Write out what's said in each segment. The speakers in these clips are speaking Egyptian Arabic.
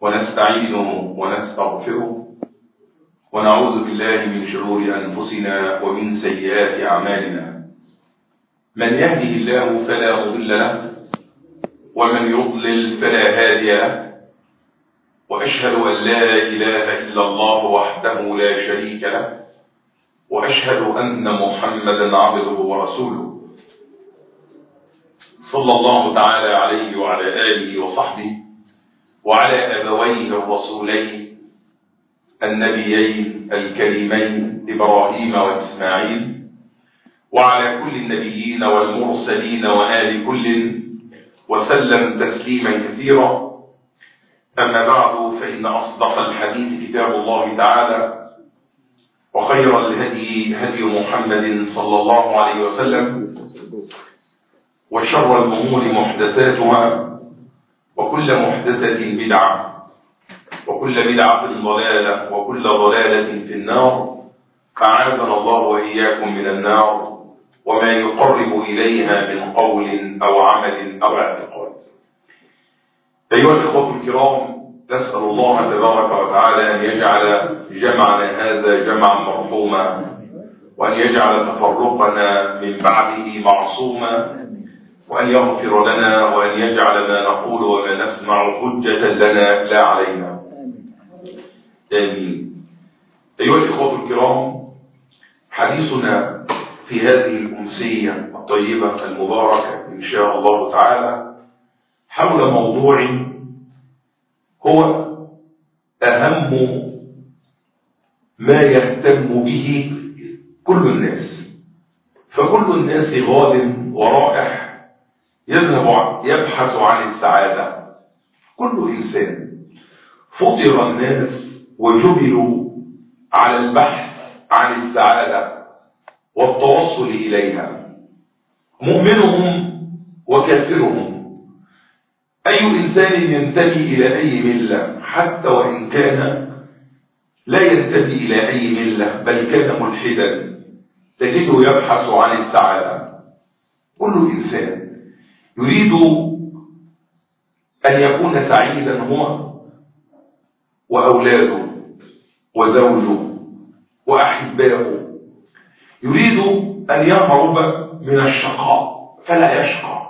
ونستعينه ونستغفره ونعوذ بالله من شرور أنفسنا ومن سيئات أعمالنا من يهده الله فلا مضل له ومن يضلل فلا هادي له وأشهد أن لا إله إلا الله وحده لا شريك له وأشهد أن محمدا عبده ورسوله صلى الله تعالى عليه وعلى آله وصحبه وعلى أبويه الرسولين النبيين الكريمين إبراهيم وإسماعيل وعلى كل النبيين والمرسلين وآل كل وسلم تسليما كثيرا أما بعد فإن أصدق الحديث كتاب الله تعالى وخير الهدي هدي محمد صلى الله عليه وسلم وشر الأمور محدثاتها وكل محدثة بدعة وكل بدعة ضلالة وكل ضلالة في النار أعاذنا الله وإياكم من النار وما يقرب إليها من قول أو عمل أو اعتقاد أيها الإخوة الكرام نسأل الله تبارك وتعالى أن يجعل جمعنا هذا جمعا مرحوما وأن يجعل تفرقنا من بعده معصوما وأن يغفر لنا وأن يجعل ما نقول وما نسمع حجة لنا لا علينا آمين أيها الإخوة الكرام حديثنا في هذه الأمسية الطيبة المباركة إن شاء الله تعالى حول موضوع هو أهم ما يهتم به كل الناس فكل الناس غاد ورائح يذهب يبحث عن السعادة كل إنسان فطر الناس وجبلوا على البحث عن السعادة والتوصل إليها مؤمنهم وكافرهم أي إنسان ينتمي إلى أي ملة حتى وإن كان لا ينتمي إلى أي ملة بل كان ملحدا تجده يبحث عن السعادة كل إنسان يريد أن يكون سعيدا هو وأولاده وزوجه وأحبائه يريد أن يهرب من الشقاء فلا يشقى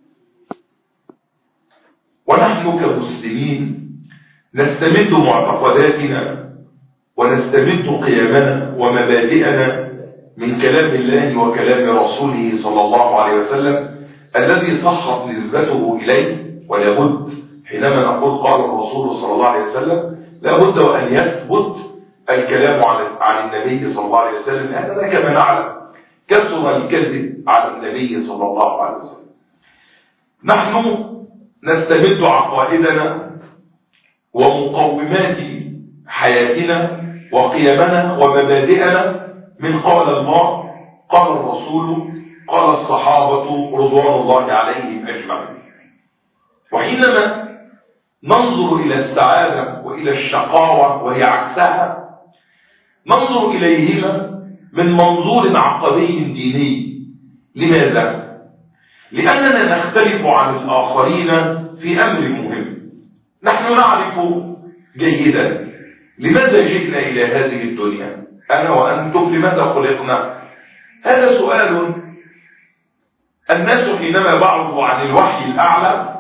ونحن كمسلمين نستمد معتقداتنا ونستمد قيمنا ومبادئنا من كلام الله وكلام رسوله صلى الله عليه وسلم الذي صحت نسبته إليه ولابد حينما نقول قال الرسول صلى الله عليه وسلم لابد وأن يثبت الكلام عن النبي صلى الله عليه وسلم لأننا كما نعلم كثر الكذب على النبي صلى الله عليه وسلم نحن نستمد عقائدنا ومقومات حياتنا وقيمنا ومبادئنا من قال الله قال الرسول قال الصحابة رضوان الله عليهم أجمعين وحينما ننظر إلى السعادة وإلى الشقاوة وهي عكسها ننظر إليهما من منظور عقدي ديني لماذا؟ لأننا نختلف عن الآخرين في أمر مهم نحن نعرف جيدا لماذا جئنا إلى هذه الدنيا أنا وأنتم لماذا خلقنا هذا سؤال الناس حينما بعضوا عن الوحي الأعلى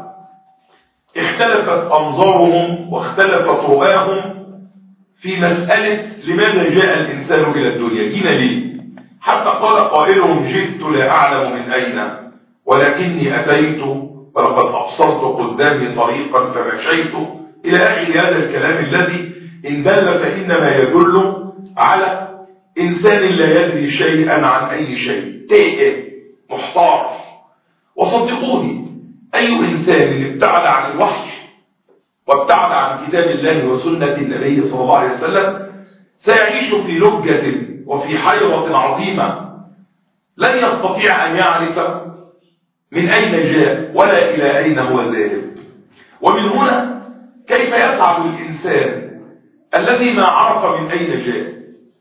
اختلفت أنظارهم واختلفت رؤاهم في مسألة لماذا جاء الإنسان إلى الدنيا جينا ليه حتى قال قائلهم جئت لا أعلم من أين ولكني أتيت ولقد أبصرت قدامي طريقا فمشيت إلى آخر هذا الكلام الذي إن دل فإنما يدل على إنسان لا يدري شيئا عن أي شيء تائه محتار وصدقوني أي إنسان ابتعد عن الوحي وابتعد عن كتاب الله وسنة النبي صلى الله عليه وسلم سيعيش في لجة وفي حيرة عظيمة لن يستطيع أن يعرف من أين جاء ولا إلى أين هو ذاهب ومن هنا كيف يسعد الإنسان الذي ما عرف من أين جاء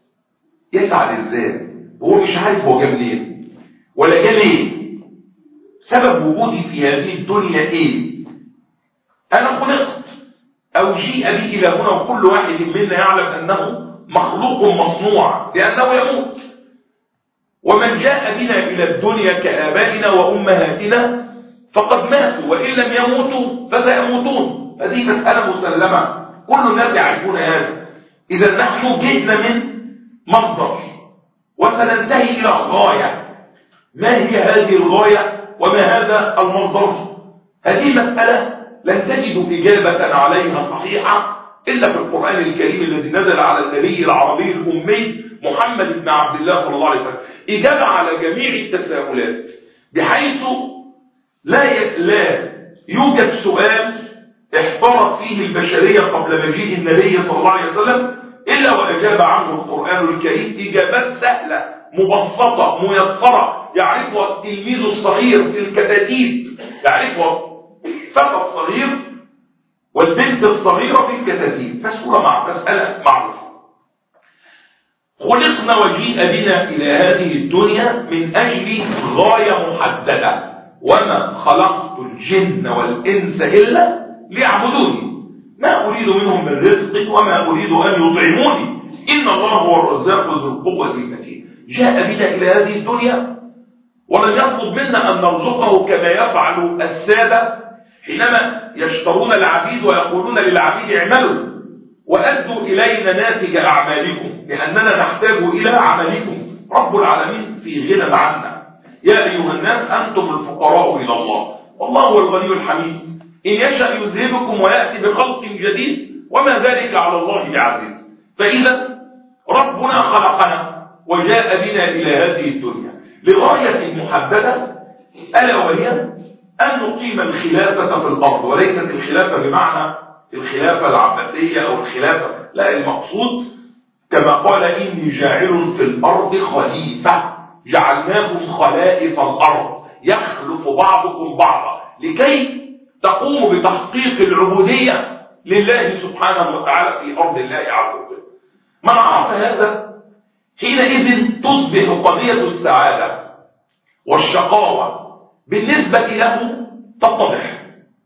يسعد ازاي وهو مش عارف هو جاب منين ولا جه ليه سبب وجودي في هذه الدنيا ايه انا خلقت أو جيء به إلى هنا وكل واحد منا يعلم أنه مخلوق مصنوع لأنه يموت ومن جاء بنا إلى الدنيا كآبائنا وأمهاتنا فقد ماتوا وإن لم يموتوا فسيموتون هذه مسألة مسلمة كل الناس يعرفون هذا إذا نحن جئنا من مصدر وسننتهي إلى غاية ما هي هذه الغاية وما هذا المصدر هذه مسألة لن تجد إجابة عليها صحيحة إلا في القرآن الكريم الذي نزل على النبي العربي الأمي محمد بن عبد الله صلى الله عليه وسلم إجابة على جميع التساؤلات بحيث لا لا يوجد سؤال احترت فيه البشرية قبل مجيء النبي صلى الله عليه وسلم إلا وأجاب عنه القرآن الكريم إجابات سهلة مبسطة ميسرة يعرفها التلميذ الصغير في الكتاتيب يعرفها الفتى الصغير والبنت الصغيرة في الكتاتيب مسألة مع مسألة معروفة خلقنا وجيء بنا إلى هذه الدنيا من أجل غاية محددة وما خلقت الجن والإنس إلا ليعبدوني ما أريد منهم من رزق وما أريد أن يطعموني إن الله هو الرزاق ذو القوة المتين جاء بنا إلى هذه الدنيا ولن يطلب منا أن نرزقه كما يفعل السادة حينما يشترون العبيد ويقولون للعبيد اعملوا وأدوا إلينا ناتج أعمالكم لأننا نحتاج إلى عملكم رب العالمين في غنى عنا يا أيها الناس أنتم الفقراء إلى الله والله هو الغني الحميد إن يشأ يذهبكم ويأتي بخلق جديد وما ذلك على الله بعزيز فإذا ربنا خلقنا وجاء بنا إلى هذه الدنيا لغاية محددة ألا وهي أن نقيم الخلافة في الأرض وليست الخلافة بمعنى الخلافة العباسية أو الخلافة لا المقصود كما قال إني جاعل في الأرض خليفة جعلناكم خلائف الأرض يخلف بعضكم بعضا لكي تقوموا بتحقيق العبودية لله سبحانه وتعالى في أرض الله عز وجل من عرف هذا حينئذ تصبح قضية السعادة والشقاوة بالنسبة له تتضح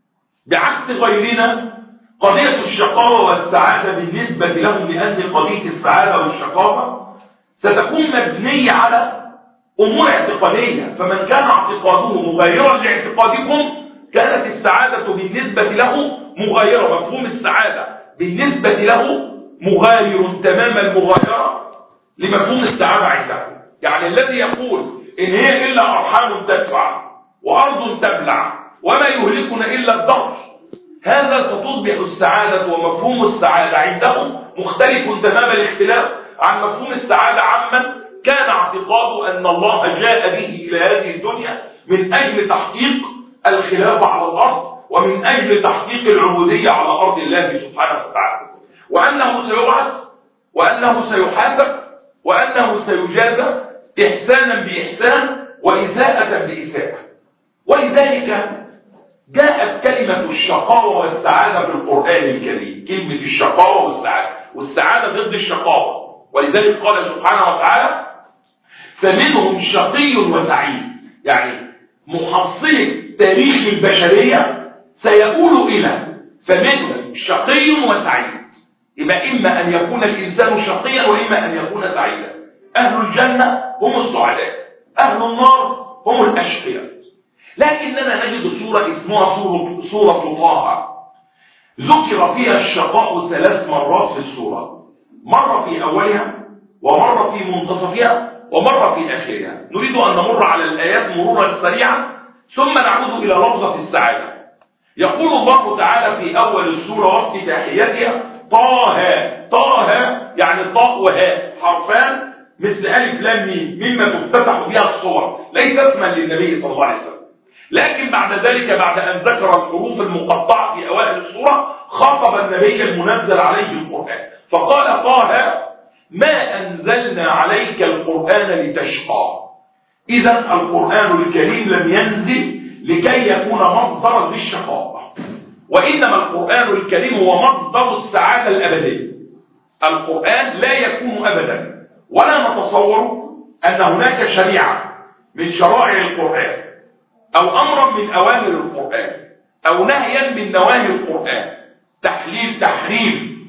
بعكس غيرنا قضية الشقاوة والسعادة بالنسبة لهم لأن قضية السعادة والشقاوة ستكون مبنية على أمور اعتقادية فمن كان اعتقاده مغايرا لاعتقادكم كانت السعادة بالنسبة له مغايرة مفهوم السعادة بالنسبة له مغاير تمام المغايرة لمفهوم السعادة عندكم يعني الذي يقول إن هي إلا أرحام تدفع وأرض تبلع وما يهلكنا إلا الضغط هذا ستصبح السعادة ومفهوم السعادة عندهم مختلف تمام الاختلاف عن مفهوم السعادة عمن كان اعتقاده أن الله جاء به إلى هذه الدنيا من أجل تحقيق الخلافة على الأرض ومن أجل تحقيق العبودية على أرض الله سبحانه وتعالى وأنه سيبعث وأنه سيحاسب وأنه سيجازى إحسانا بإحسان وإساءة بإساءة ولذلك جاءت كلمة الشقاوة والسعادة في القرآن الكريم كلمة الشقاوة والسعادة والسعادة ضد الشقاوة ولذلك قال سبحانه وتعالى فمنهم شقي وسعيد يعني محصلة تاريخ البشرية سيقول إلى فمنهم شقي وسعيد يبقى إما أن يكون الإنسان شقيا وإما أن يكون سعيدا أهل الجنة هم السعداء أهل النار هم الأشقياء لكننا نجد سورة اسمها سورة, سورة طه ذكر فيها الشقاء ثلاث مرات في السورة مرة في أولها ومرة في منتصفها ومرة في آخرها نريد أن نمر على الآيات مرورا سريعا ثم نعود إلى لفظة السعادة يقول الله تعالى في أول السورة وافتتاحيتها طه طه يعني طاء وهاء حرفان مثل ألف لام ميم مما تفتتح بها الصور ليس اسما للنبي صلى الله عليه وسلم لكن بعد ذلك بعد أن ذكر الحروف المقطعة في أوائل السورة خاطب النبي المنزل عليه القرآن فقال طه ما أنزلنا عليك القرآن لتشقى إذا القرآن الكريم لم ينزل لكي يكون مصدرا للشقاء وإنما القرآن الكريم هو مصدر السعادة الأبدية القرآن لا يكون أبدا ولا نتصور أن هناك شريعة من شرائع القرآن أو أمرا من أوامر القرآن أو نهيا من نواهي القرآن تحليل تحليل تحريم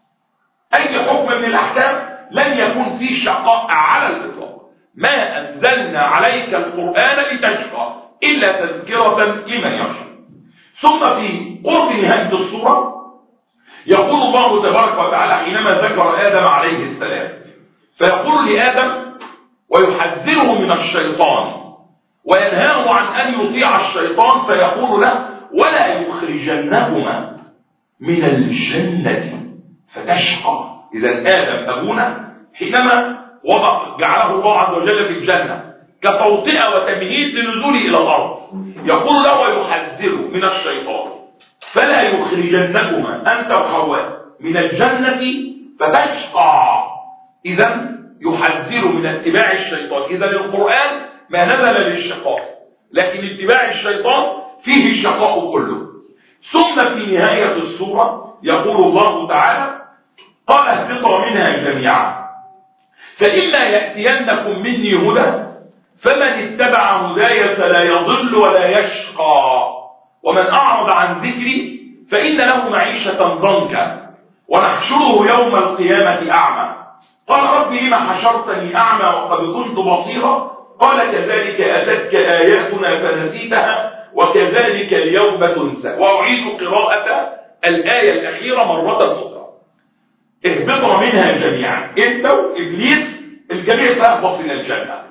اي حكم من الاحكام لن يكون فيه شقاء على الاطلاق ما انزلنا عليك القران لتشقى الا تذكره لمن يخشى ثم في قرب نهايه السوره يقول الله تبارك وتعالى حينما ذكر ادم عليه السلام فيقول لادم ويحذره من الشيطان وينهاه عن ان يطيع الشيطان فيقول له ولا يخرجنهما من الجنه فتشقى اذا ادم ابونا حينما وضع جعله الله عز وجل في الجنه كتوطئه وتمهيد لنزوله الى الارض يقول له ويحذره من الشيطان فلا يخرجنكما انت وحواء من الجنه فتشقى اذا يحذر من اتباع الشيطان اذا القران ما نزل للشقاء لكن اتباع الشيطان فيه الشقاء كله ثم في نهايه السوره يقول الله تعالى قال اهبطوا منها جميعا فإما يأتينكم مني هدى فمن اتبع هداي فلا يضل ولا يشقى ومن أعرض عن ذكري فإن له معيشة ضنكا ونحشره يوم القيامة أعمى قال رب لما حشرتني أعمى وقد كنت بصيرا قال كذلك أتتك آياتنا فنسيتها وكذلك اليوم تنسى وأعيد قراءة الآية الأخيرة مرة أخرى اهبطوا منها جميعا انت وابليس الجميع تهبط من الجنه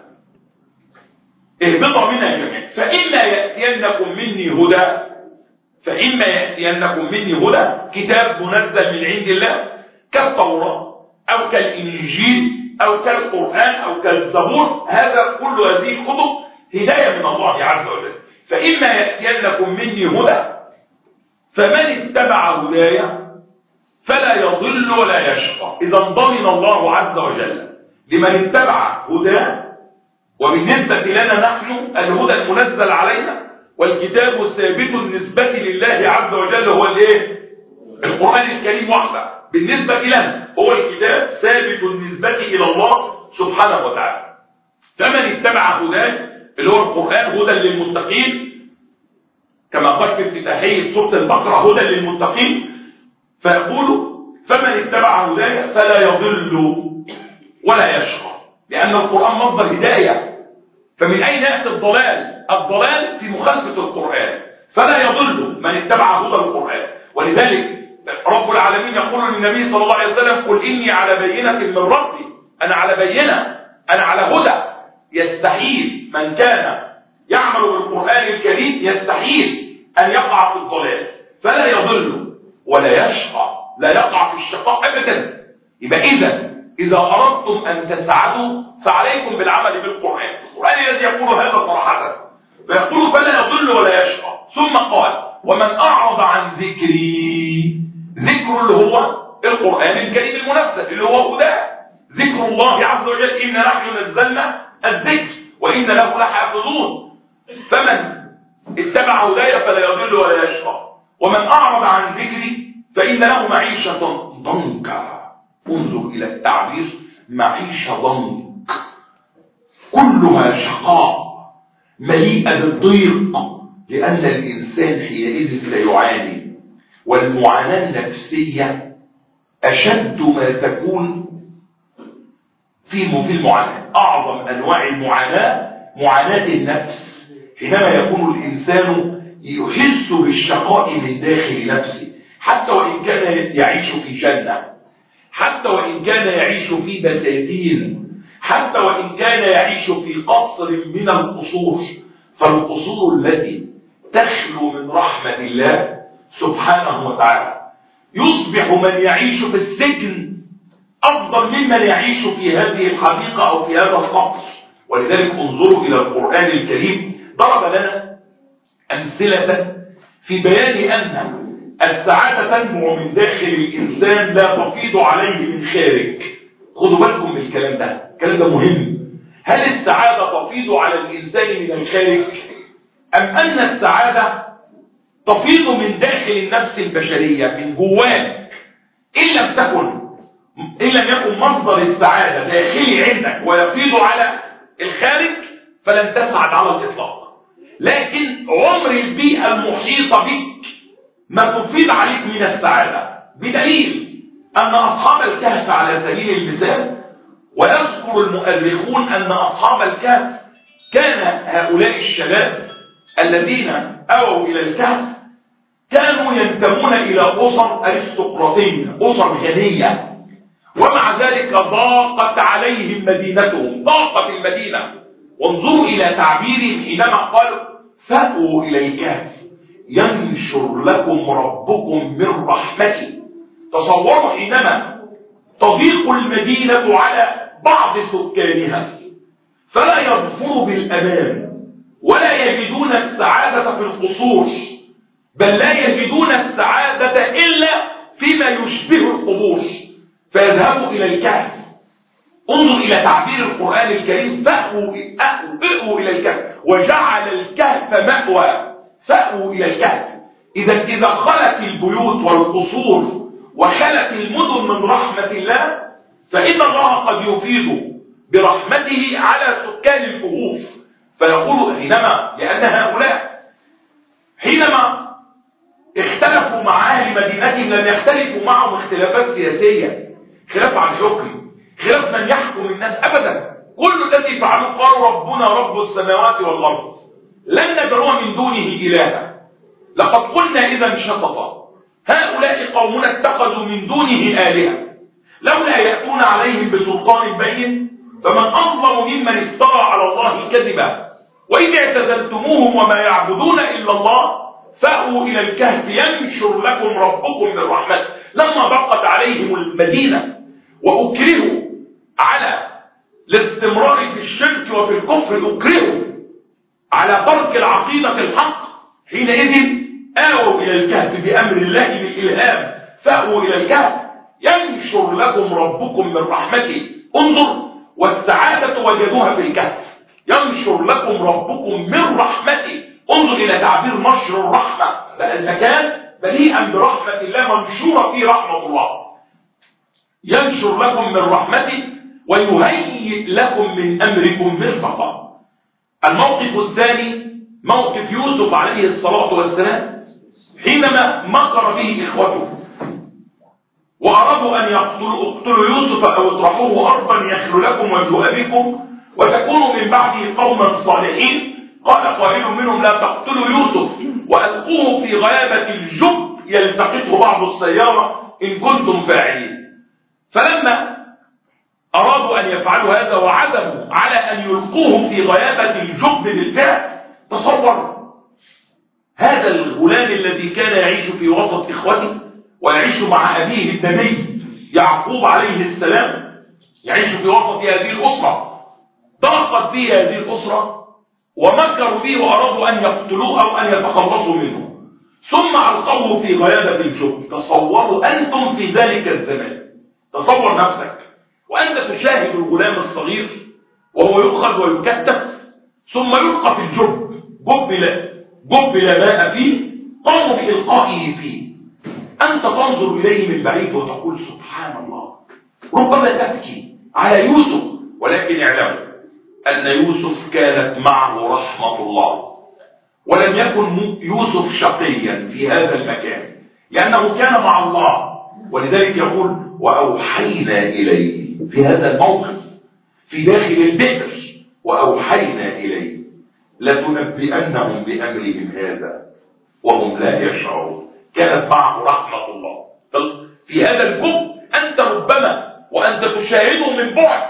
اهبطوا منها جميعا فاما ياتينكم مني هدى فاما ياتينكم مني هدى كتاب منزل من عند الله كالتوراه او كالانجيل او كالقران او كالزبور هذا كل هذه الكتب هدايه من الله عز وجل فاما ياتينكم مني هدى فمن اتبع هدايا فلا يضل ولا يشقى اذا ضمن الله عز وجل لمن اتبع هداه وبالنسبة لنا نحن الهدى المنزل علينا والكتاب الثابت النسبة لله عز وجل هو الايه القرآن الكريم وحده بالنسبة لنا هو الكتاب ثابت النسبة إلى الله سبحانه وتعالى فمن اتبع هداه اللي هو القرآن هدى للمتقين كما قال في افتتاحية سورة البقرة هدى للمتقين فيقول فمن اتبع هدايا فلا يضل ولا يشقى لأن القرآن مصدر هداية فمن أين يأتي الضلال الضلال في مخالفة القرآن فلا يضل من اتبع هدى القرآن ولذلك رب العالمين يقول للنبي صلى الله عليه وسلم قل إني على بينة من ربي أنا على بينة أنا على هدى يستحيل من كان يعمل بالقرآن الكريم يستحيل أن يقع في الضلال فلا يضل ولا يشقى لا يقع في الشقاء ابدا يبقى اذا اذا اردتم ان تسعدوا فعليكم بالعمل بالقران القران الذي يقول هذا صراحه فيقول فلا يضل ولا يشقى ثم قال ومن اعرض عن ذكري ذكر اللي هو القران الكريم المنزل اللي هو هداه ذكر الله عز وجل انا نحن نزلنا الذكر وان له لحافظون فمن اتبع هدايا فلا يضل ولا يشقى ومن أعرض عن ذكري فإن له معيشة ضنكا انظر إلى التعبير معيشة ضنك كلها شقاء مليئة بالضيق لأن الإنسان حينئذ لا يعاني والمعاناة النفسية أشد ما تكون في في المعاناة أعظم أنواع المعاناة معاناة النفس حينما يكون الإنسان يحس بالشقاء من داخل نفسه حتى وإن كان يعيش في جنة حتى وإن كان يعيش في بساتين حتى وإن كان يعيش في قصر من القصور فالقصور التي تخلو من رحمة الله سبحانه وتعالى يصبح من يعيش في السجن أفضل ممن يعيش في هذه الحديقة أو في هذا القصر ولذلك انظروا إلى القرآن الكريم ضرب لنا أمثلة في بيان أن السعادة تنمو من داخل الإنسان لا تفيض عليه من خارج خدوا بالكم من الكلام ده الكلام ده مهم هل السعادة تفيض على الإنسان من الخارج أم أن السعادة تفيض من داخل النفس البشرية من جواك إن لم تكن إن لم يكن مصدر السعادة داخلي عندك ويفيض على الخارج فلن تسعد على الإطلاق لكن عمر البيئة المحيطة بك ما تفيض عليك من السعادة بدليل أن أصحاب الكهف على سبيل المثال ويذكر المؤرخون أن أصحاب الكهف كان هؤلاء الشباب الذين أووا إلى الكهف كانوا ينتمون إلى أسر أرستقراطية أسر غنية ومع ذلك ضاقت عليهم مدينتهم ضاقت المدينة وانظروا إلى تعبيرهم حينما قالوا فأووا إلى الكهف ينشر لكم ربكم من رحمته تصوروا حينما تضيق المدينة على بعض سكانها فلا يظفروا بالأمان ولا يجدون السعادة في القصور بل لا يجدون السعادة إلا فيما يشبه القبور فيذهبوا إلى الكهف انظر إلى تعبير القرآن الكريم فأووا فأووا إلى الكهف وجعل الكهف مأوى فأووا إلى الكهف إذا إذا خلت البيوت والقصور وخلت المدن من رحمة الله فإن الله قد يفيد برحمته على سكان الكهوف فيقول حينما لأن هؤلاء حينما اختلفوا مع أهل مدينتهم لم يختلفوا معهم اختلافات سياسية خلاف عن حكم خلاف من يحكم الناس أبدا كل الذي فعلوه قالوا ربنا رب السماوات والأرض لن ندعو من دونه إلها لقد قلنا إذا شططا هؤلاء قومنا اتخذوا من دونه آلهة لولا يأتون عليهم بسلطان بين فمن أظلم ممن افترى على الله كذبا وإذا اعتزلتموهم وما يعبدون إلا الله فأووا إلى الكهف ينشر لكم ربكم من رحمته لما ضاقت عليهم المدينة وأكرهوا على الاستمرار في الشرك وفي الكفر أكرهوا على ترك العقيدة الحق حينئذ آووا إلى الكهف بأمر الله بالإلهام فأووا إلى الكهف ينشر لكم ربكم من رحمته انظر والسعادة وجدوها في الكهف ينشر لكم ربكم من رحمته انظر إلى تعبير نشر الرحمة بقى المكان مليئا برحمة الله منشورة فيه رحمة الله ينشر لكم من رحمته ويهيئ لكم من أمركم مرفقا الموقف الثاني موقف يوسف عليه الصلاة والسلام حينما مكر به إخوته وأرادوا أن يقتلوا اقتلوا يوسف أو اطرحوه أرضا يخل لكم وجه أبيكم وتكونوا من بعده قوما صالحين قال قائل منهم لا تقتلوا يوسف وألقوه في غيابة الجب يلتقطه بعض السيارة إن كنتم فاعلين فلما أرادوا أن يفعلوا هذا وعزموا على أن يلقوه في غيابة الجب بالفعل تصور هذا الغلام الذي كان يعيش في وسط إخوته ويعيش مع أبيه النبي يعقوب عليه السلام يعيش في وسط هذه الأسرة ضاقت به هذه الأسرة ومكروا به وأرادوا أن يقتلوه أو أن يتخلصوا منه ثم ألقوه في غيابة الجب تصوروا أنتم في ذلك الزمان تصور نفسك وأنت تشاهد الغلام الصغير وهو يؤخذ ويكتف ثم يلقى في الجب جب لا جب لا ماء فيه قاموا بإلقائه فيه أنت تنظر إليه من بعيد وتقول سبحان الله ربما تبكي على يوسف ولكن اعلموا أن يوسف كانت معه رحمة الله ولم يكن يوسف شقيا في هذا المكان لأنه كان مع الله ولذلك يقول وأوحينا إليه في هذا الموقف في داخل البئر وأوحينا إليه لتنبئنهم بأمرهم هذا وهم لا يشعرون كانت معه رحمة الله في هذا الجب أنت ربما وأنت تشاهده من بعد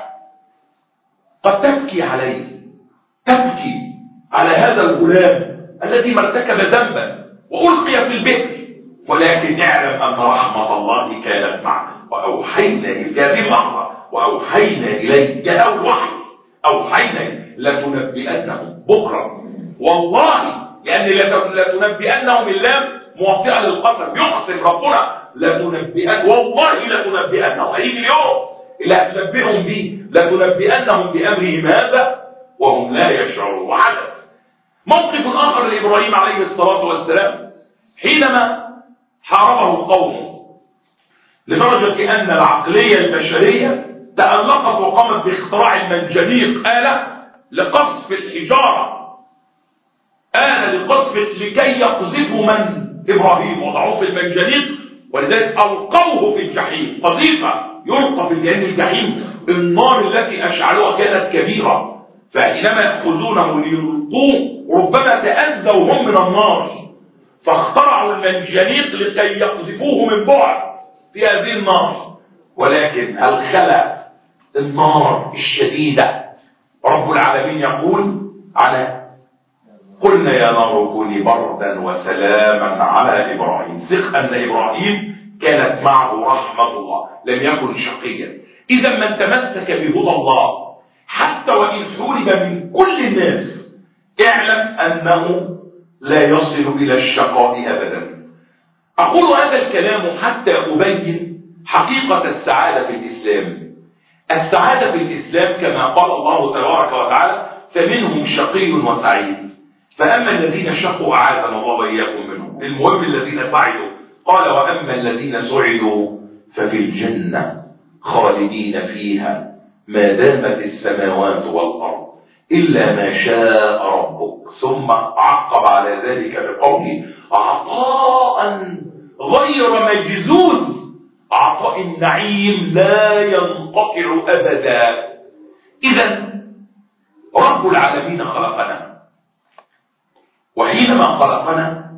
قد تبكي عليه تبكي على هذا الغلام الذي ما ارتكب ذنبا وألقي في البئر ولكن اعلم أن رحمة الله كانت معه وأوحينا إلى هذه اللحظة وأوحينا إليه جاء الوحي أوحينا لتنبئنهم بكرة والله لأن لتنبئنهم اللام موطئة للقسم يقسم ربنا لتنبئن والله لتنبئنهم هيجي اليوم اللي هتنبئهم به لتنبئنهم بأمرهم هذا وهم لا يشعرون وحدث موقف آخر لإبراهيم عليه الصلاة والسلام حينما حاربه قومه لدرجة أن العقلية البشرية تألقت وقامت باختراع المنجنيق آلة لقصف الحجارة آلة لقصف لكي يقذفوا من إبراهيم وضعوه في المنجنيق ولذلك ألقوه في الجحيم قذيفة يلقى في الجحيم الجحيم النار التي أشعلوها كانت كبيرة فحينما يأخذونه ليلقوه ربما تأذوا هم من النار فاخترعوا المنجنيق لكي يقذفوه من بعد في هذه النار ولكن هل خلى النار الشديدة رب العالمين يقول على قلنا يا نار كوني بردا وسلاما على إبراهيم ثق أن إبراهيم كانت معه رحمة الله لم يكن شقيا إذا من تمسك بهدى الله حتى وإن حولب من كل الناس اعلم أنه لا يصل إلى الشقاء أبدا أقول هذا الكلام حتى أبين حقيقة السعادة في الإسلام السعادة في الإسلام كما قال الله تبارك وتعالى فمنهم شقي وسعيد فأما الذين شقوا أعاذنا الله وإياكم منهم المهم الذين سعدوا قال وأما الذين سعدوا ففي الجنة خالدين فيها ما دامت السماوات والأرض إلا ما شاء ربك ثم عقب على ذلك بقوله عطاء غير مجزوز عطاء النعيم لا ينقطع أبدا إذا رب العالمين خلقنا وحينما خلقنا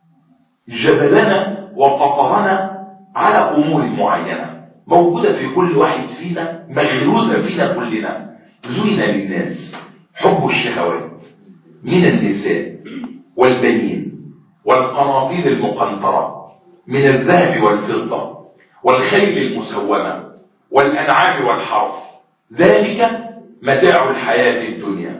جبلنا وفطرنا على أمور معينة موجودة في كل واحد فينا مغروزة فينا كلنا زين للناس حب الشهوات من النساء والبنين والقناطير المقنطرة من الذهب والفضة والخيل المسومة والأنعام والحرث ذلك متاع الحياة الدنيا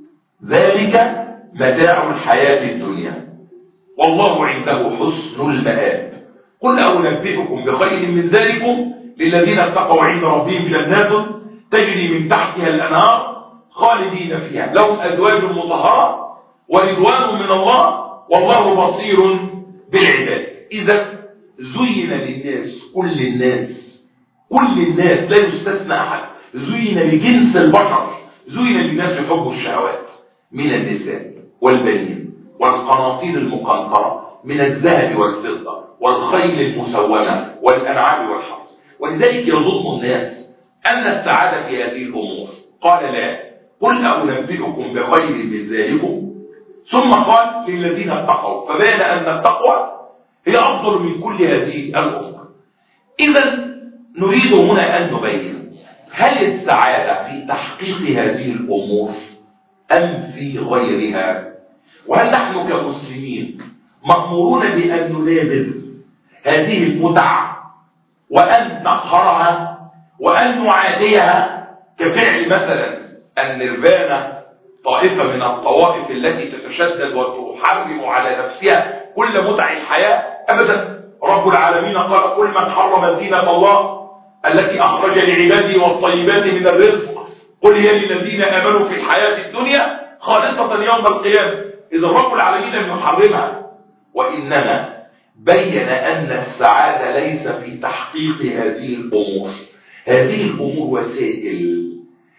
ذلك متاع الحياة الدنيا والله عنده حسن المآب قل أنبئكم بخير من ذلكم للذين اتقوا عند ربهم جنات تجري من تحتها الأنهار خالدين فيها لهم أزواج مطهرة ورضوان من الله والله بصير بالعباد إذا زين للناس كل الناس كل الناس لا يستثنى أحد زين لجنس البشر زين للناس حب الشهوات من النساء والبنين والقناطير المقنطرة من الذهب والفضة والخيل المسومة والأنعام والحرث ولذلك يظن الناس أن السعادة في هذه الأمور قال لا قل أنبئكم بخير من ذلكم ثم قال للذين اتقوا فبان أن التقوى هي أفضل من كل هذه الأمور إذا نريد هنا أن نبين هل السعادة في تحقيق هذه الأمور أم في غيرها وهل نحن كمسلمين مأمورون بأن ننابذ هذه المتع وأن نقهرها وأن نعاديها كفعل مثلا النيرفانا طائفة من الطوائف التي تتشدد وتحرم على نفسها كل متع الحياة أبدا رب العالمين قال قل من حرم زينة الله التي أخرج لعباده والطيبات من الرزق قل هي للذين آمنوا في الحياة الدنيا خالصة يوم القيامة إذا رب العالمين لم يحرمها وإنما بين أن السعادة ليس في تحقيق هذه الأمور هذه الأمور وسائل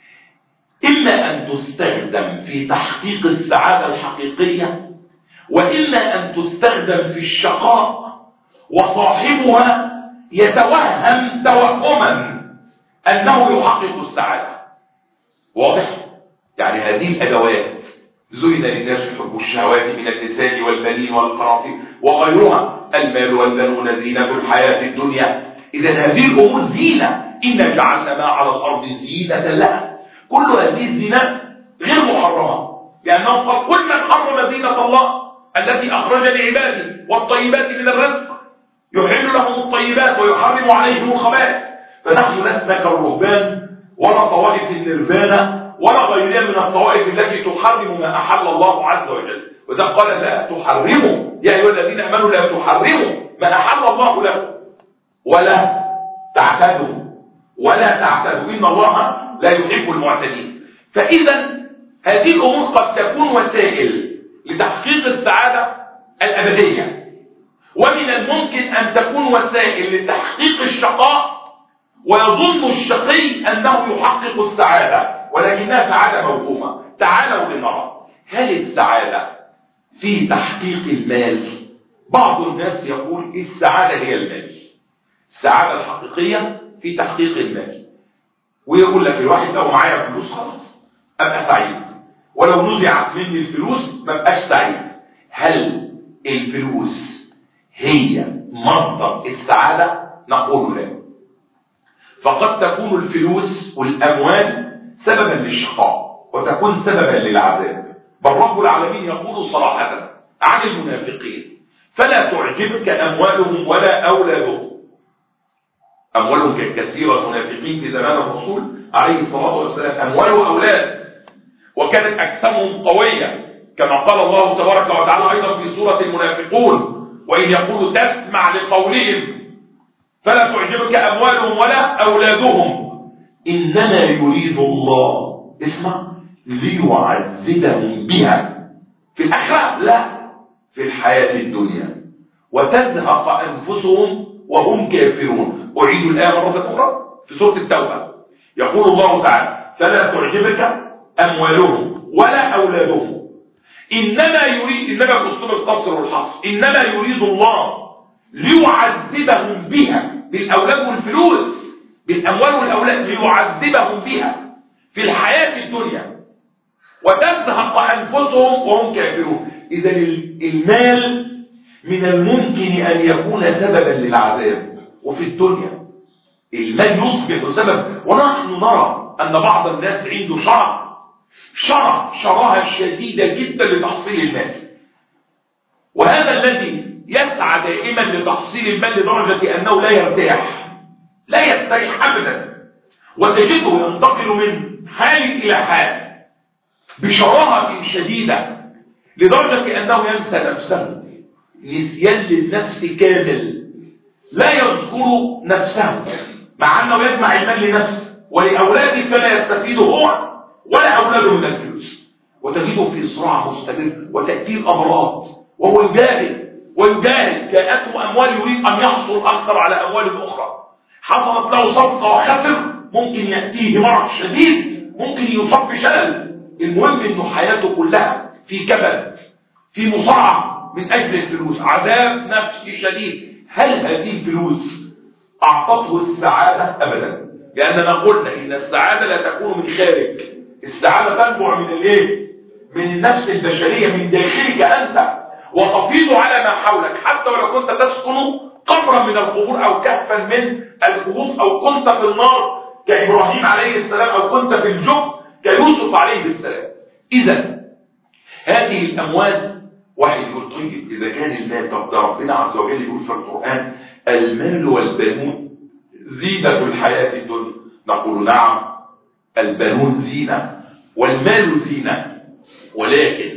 إما أن تستخدم في تحقيق السعادة الحقيقية وإما أن تستخدم في الشقاء وصاحبها يتوهم توهما أنه يحقق السعادة واضح؟ يعني هذه الأدوات زين للناس حب الشهوات من النساء والبنين والقراطير وغيرها المال والبنون زينة الحياة الدنيا إذا هذه الأمور زينة إن جعلنا ما على الأرض زينة لها كل هذه الزينة غير محرمة لأنه قال كل من حرم زينة الله التي أخرج لعباده والطيبات من الرزق يحل لهم الطيبات ويحرم عليهم الخبائث فنحن لسنا كالرهبان ولا طوائف النيرفانا ولا غيرها من الطوائف التي تحرم ما أحل الله عز وجل وذا قال لا تحرموا يا أيها الذين أمنوا لا تحرموا ما أحل الله لكم ولا تعتدوا ولا تعتدوا إن الله لا يحب المعتدين فإذا هذه الأمور قد تكون وسائل لتحقيق السعادة الأبدية ومن الممكن أن تكون وسائل لتحقيق الشقاء ويظن الشقي أنه يحقق السعادة ولكنها سعادة موهومة تعالوا لنرى هل السعادة في تحقيق المال بعض الناس يقول السعادة هي المال السعادة الحقيقية في تحقيق المال ويقول لك الواحد لو معايا فلوس خلاص ابقى سعيد ولو نزعت مني الفلوس ما بقاش سعيد هل الفلوس هي مصدر السعادة نقول لا فقد تكون الفلوس والاموال سببا للشقاء وتكون سببا للعذاب بل رب العالمين يقول صراحة عن المنافقين فلا تعجبك اموالهم ولا اولادهم اموالهم كانت كثيرة المنافقين في زمان الرسول عليه الصلاة والسلام اموال واولاد وكانت اجسامهم قوية كما قال الله تبارك وتعالى ايضا في سورة المنافقون وان يقولوا تسمع لقولهم فلا تعجبك اموالهم ولا اولادهم انما يريد الله اسمع ليعذبهم بها في الاخره لا في الحياه الدنيا وتزهق انفسهم وهم كافرون اعيد الايه مره اخرى في سوره التوبه يقول الله تعالى فلا تعجبك اموالهم ولا اولادهم انما يريد انما باسلوب القصر والحصر انما يريد الله ليعذبهم بها بالاولاد والفلوس بالاموال والاولاد ليعذبهم بها في الحياه الدنيا وتزهق انفسهم وهم كافرون اذا المال من الممكن ان يكون سببا للعذاب وفي الدنيا المال يصبح سبب ونحن نرى ان بعض الناس عنده شرع شرع شراهه شديده جدا لتحصيل المال وهذا الذي يسعى دائما لتحصيل المال لدرجه انه لا يرتاح لا يستريح ابدا وتجده ينتقل من حال الى حال بشراهه شديده لدرجه انه ينسى نفسه نسيان للنفس كامل لا يذكر نفسه مع انه يجمع المال لنفسه ولاولاده فلا يستفيد هو ولا اولاده من الفلوس وتجده في صراع مستمر وتاتي الامراض وهو يجاهد ويجاهد جاءته اموال يريد ان يحصل اكثر على اموال اخرى حصلت له صفقه وخسر ممكن ياتيه مرض شديد ممكن يصاب بشلل المهم انه حياته كلها في كبد في مصارعه من اجل الفلوس عذاب نفسي شديد هل هذه الفلوس اعطته السعاده ابدا لاننا قلنا ان السعاده لا تكون من خارج السعاده تنبع من الايه من النفس البشريه من داخلك انت وتفيض على ما حولك حتى ولو كنت تسكن قبرا من القبور او كهفا من الكهوف او كنت في النار كابراهيم عليه السلام او كنت في الجب كيوسف عليه السلام اذا هذه الاموال واحد يقول طيب اذا كان المال طب ده ربنا عز وجل يقول في القران المال والبنون زينة الحياة الدنيا نقول نعم البنون زينة والمال زينة ولكن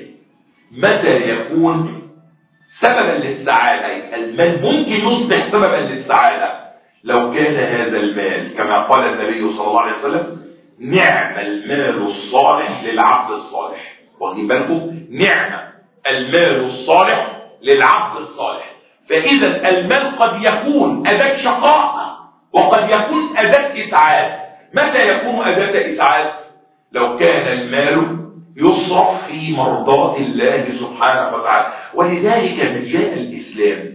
متى يكون سببا للسعادة المال ممكن يصبح سببا للسعادة لو كان هذا المال كما قال النبي صلى الله عليه وسلم نعم المال الصالح للعبد الصالح واخدين بالكم نعم المال الصالح للعبد الصالح فإذا المال قد يكون أداة شقاء وقد يكون أداة إسعاد متى يكون أداة إسعاد لو كان المال يصرف في مرضاة الله سبحانه وتعالى ولذلك من جاء الإسلام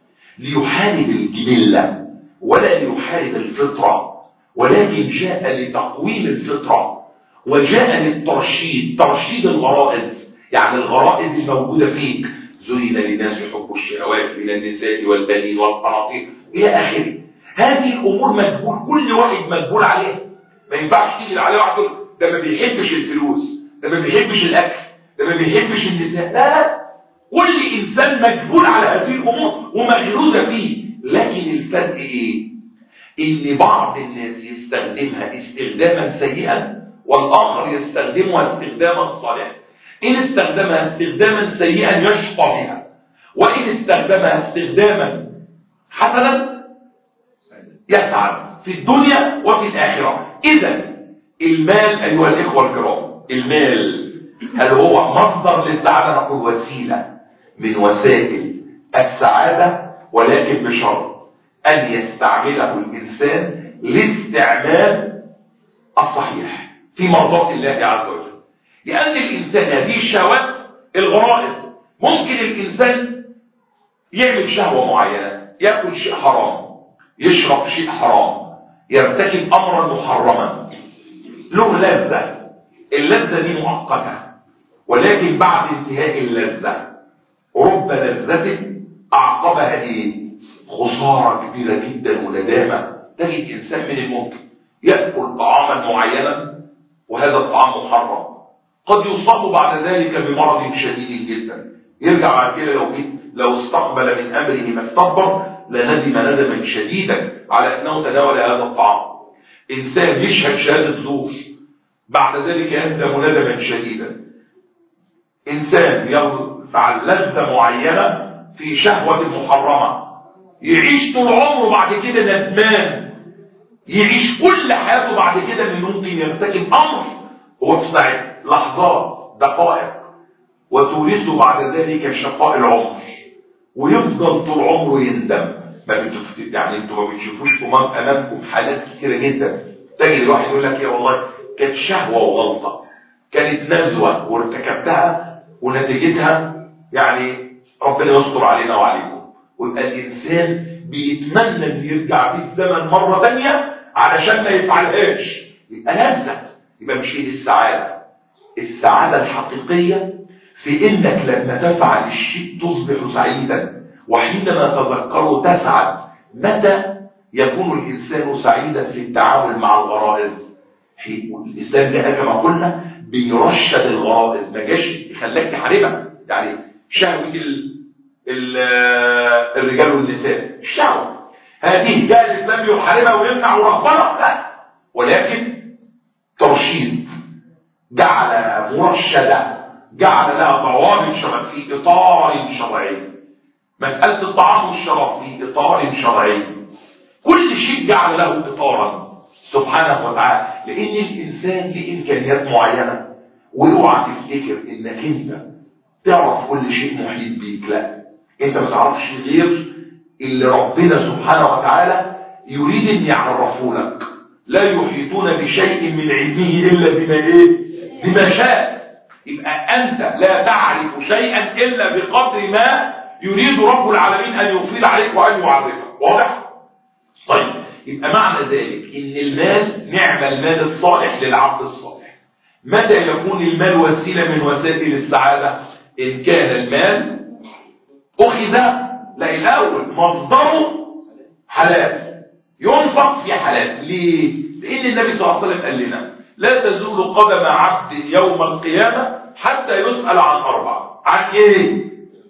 ليحارب الجبلة ولا ليحارب الفطرة ولكن جاء لتقويم الفطرة وجاء للترشيد ترشيد الغرائز يعني الغرائز الموجودة فيك زين للناس حب الشهوات من النساء والبنين والقناطير إلى آخره هذه الأمور مجبول كل واحد مجبول عليها ما ينفعش تيجي عليه واحد ده ما بيحبش الفلوس ده ما بيحبش الأكل ده ما بيحبش النساء لا لا كل إنسان مجبول على هذه الأمور ومغروزة فيه لكن الفرق إيه؟ إن بعض الناس يستخدمها استخداما سيئا والآخر يستخدمها استخداما صالحا إن استخدمها استخداما سيئا يشقى بها وإن استخدمها استخداما حسنا يسعد في الدنيا وفي الآخرة إذا المال أيها الإخوة الكرام المال هل هو مصدر للسعادة نقول وسيلة من وسائل السعادة ولكن بشرط أن يستعمله الإنسان لاستعمال الصحيح في مرضات الله عز وجل لأن الإنسان هذه الشهوات الغرائز ممكن الإنسان يعمل شهوة معينة يأكل شيء حرام يشرب شيء حرام يرتكب امرا محرما له لذة اللذة دي مؤقتة ولكن بعد انتهاء اللذة رب لذة اعقبها ايه خسارة كبيرة جدا وندامة تجد انسان من الممكن يأكل طعاما معينا وهذا الطعام محرم قد يصاب بعد ذلك بمرض شديد جدا يرجع بعد كده لو لو استقبل من امره ما استكبر لندم ندما شديدا على انه تناول هذا الطعام انسان يشهد شهاده زور بعد ذلك يندم ندما شديدا انسان يفعل لذه معينه في شهوه محرمه يعيش طول عمره بعد كده ندمان يعيش كل حياته بعد كده من ممكن يرتكب امر هو في ساعه لحظات دقائق وتورثه بعد ذلك شقاء العمر ويفضل طول عمره يندم ما بتفت... يعني انتوا ما بتشوفوش امام امامكم حالات كتيره جدا تجد الواحد يقول لك يا والله كانت شهوه وغلطه كانت نزوه وارتكبتها ونتيجتها يعني ربنا يستر علينا وعليكم ويبقى الانسان بيتمنى ان يرجع بيه الزمن مره ثانيه علشان ما يفعلهاش يبقى لذه يبقى مش هي دي السعاده السعاده الحقيقيه في انك لما تفعل الشيء تصبح سعيدا وحينما تذكره تسعد متى يكون الانسان سعيدا في التعامل مع الغرائز الانسان ده كما قلنا بيرشد الغرائز ما جاش يخليك تحاربها يعني شهوه ال ال الرجال والنساء الشهوه هذه جاء الاسلام يحاربها ويمنع ورهبنها لا ولكن ترشيد جعل مرشده جعل لها ضوابط شرعيه في اطار شرعي مساله الطعام والشراب في اطار شرعي كل شيء جعل له اطارا سبحانه وتعالى لان الانسان له امكانيات معينه واوعى تفتكر انك انت تعرف كل شيء محيط بيك لا انت ما تعرفش غير اللي ربنا سبحانه وتعالى يريد ان يعرفه لك لا يحيطون بشيء من علمه الا بما ايه بما شاء يبقى انت لا تعرف شيئا الا بقدر ما يريد رب العالمين ان يفيد عليك وان يعرفك واضح طيب يبقى معنى ذلك ان المال نعم المال الصالح للعبد الصالح متى يكون المال وسيله من وسائل السعاده ان كان المال اخذ لا الاول مصدره حلال ينفق في حلال ليه لان النبي صلى الله عليه وسلم قال لنا لا تزول قدم عبد يوم القيامه حتى يسال عن اربع عن ايه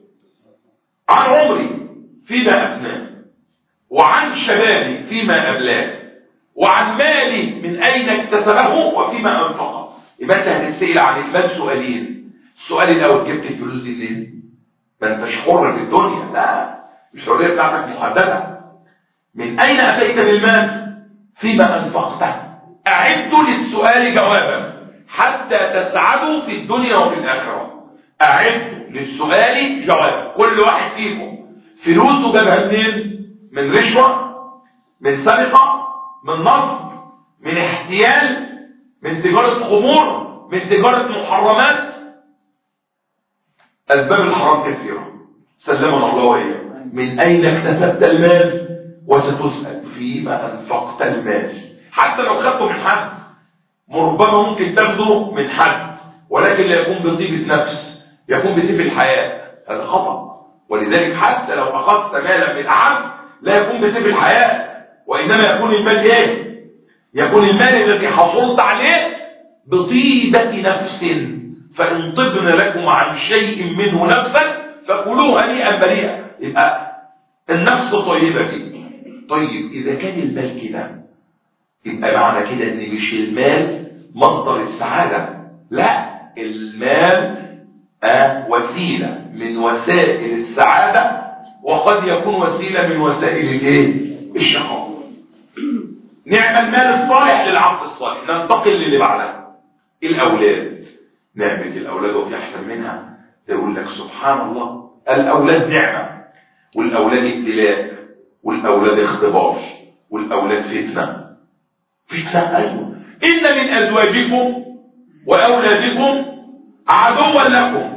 عن عمري فيما افناه وعن شبابي فيما أبلاه وعن مالي من أين اكتسبه وفيما أنفقه يبقى أنت هتتسأل عن المال سؤالين السؤال الأول جبت الفلوس دي منين؟ ما أنتش حر في الدنيا لا الحرية بتاعتك محددة من أين أتيت بالمال؟ فيما أنفقته أعدوا للسؤال جوابا حتى تسعدوا في الدنيا وفي الآخرة أعدوا للسؤال جوابا كل واحد فيكم فلوسه جابها منين؟ من رشوة من سرقة من نصب من احتيال من تجارة خمور من تجارة محرمات أسباب الحرام كثيرة سلمنا الله وإياكم من أين اكتسبت المال وستسأل فيما أنفقت المال حتى لو خدته من حد ربما ممكن تاخده من حد ولكن لا يكون بطيبة نفس يكون بطيب الحياة هذا خطأ ولذلك حتى لو أخذت مالا من أحد لا يكون بسبب الحياة وإنما يكون المال إيه يكون المال الذي حصلت عليه بطيبة نفس فإن طبن لكم عن شيء منه نفسا فكلوه هنيئا بريئا يبقى النفس طيبة فيه طيب إذا كان المال كده يبقى معنى كده إن مش المال مصدر السعادة لا المال آه وسيلة من وسائل السعادة وقد يكون وسيلة من وسائل الايه الشقاء نعم المال الصالح للعبد الصالح ننتقل للي بعدها الاولاد نعمة الاولاد وفي احسن منها يقول لك سبحان الله الاولاد نعمة والاولاد ابتلاء والاولاد اختبار والاولاد فتنة فتنة ايوه ان من ازواجكم واولادكم عدوا لكم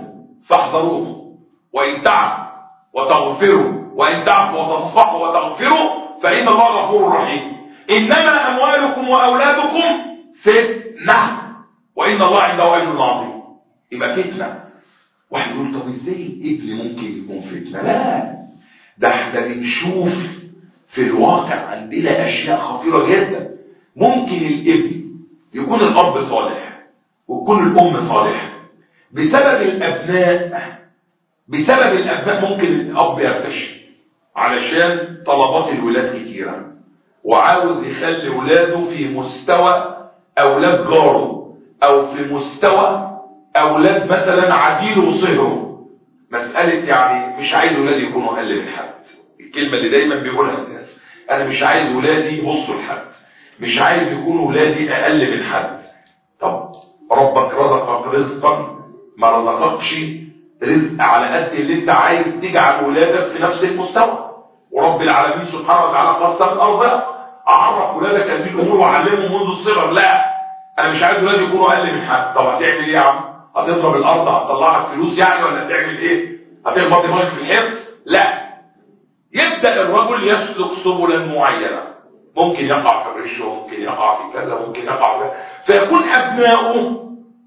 فاحذروه وان تعبوا وتغفروا وإن تعفوا وتصفحوا وتغفروا فإن الله غفور رحيم إنما أموالكم وأولادكم فتنة وإن الله عنده أجر عظيم يبقى فتنة واحد يقول طب ازاي الابن ممكن يكون فتنة لا ده احنا بنشوف في الواقع عندنا اشياء خطيرة جدا ممكن الابن يكون الاب صالح وتكون الام صالحة بسبب الابناء بسبب الابناء ممكن الاب يرتشي علشان طلبات الولاد كتيرة وعاوز يخلي ولاده في مستوى اولاد جاره او في مستوى اولاد مثلا عديله وصهره مسألة يعني مش عايز ولادي يكونوا اقل من حد الكلمة اللي دايما بيقولها الناس انا مش عايز ولادي يبصوا لحد مش عايز يكونوا ولادي اقل من حد طب ربك رزقك رزقا ما رزقكش رزق على قد اللي انت عايز تجعل ولادك في نفس المستوى ورب العالمين سبحانه وتعالى قسم الارض اعرف ولادك هذه الامور وعلمهم منذ الصغر لا انا مش عايز ولادي يكونوا اقل من حد طب هتعمل ايه يا عم هتضرب الارض هتطلع لك فلوس يعني ولا هتعمل ايه هتخبط دماغك في الحفظ لا يبدا الرجل يسلك سبلا معينه ممكن يقع في الرش وممكن يقع في كذا ممكن يقع في فيكون ابناؤه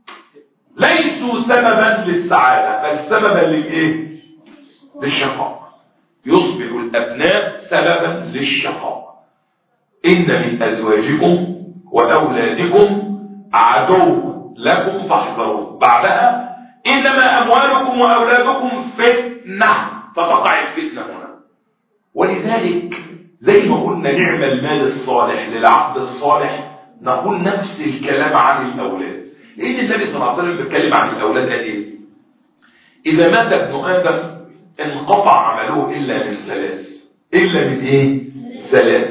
ليسوا سببا للسعاده بل سببا للايه للشقاء يصبح الابناء سببا للشقاء ان من ازواجكم واولادكم عدو لكم فاحذروا بعدها انما اموالكم واولادكم فتنه فتقع الفتنه هنا ولذلك زي ما قلنا نعم المال الصالح للعبد الصالح نقول نفس الكلام عن الاولاد لان النبي صلى الله عليه وسلم بيتكلم عن الاولاد قال ايه اذا مات ابن ادم انقطع عمله الا من ثلاث الا من ايه ثلاث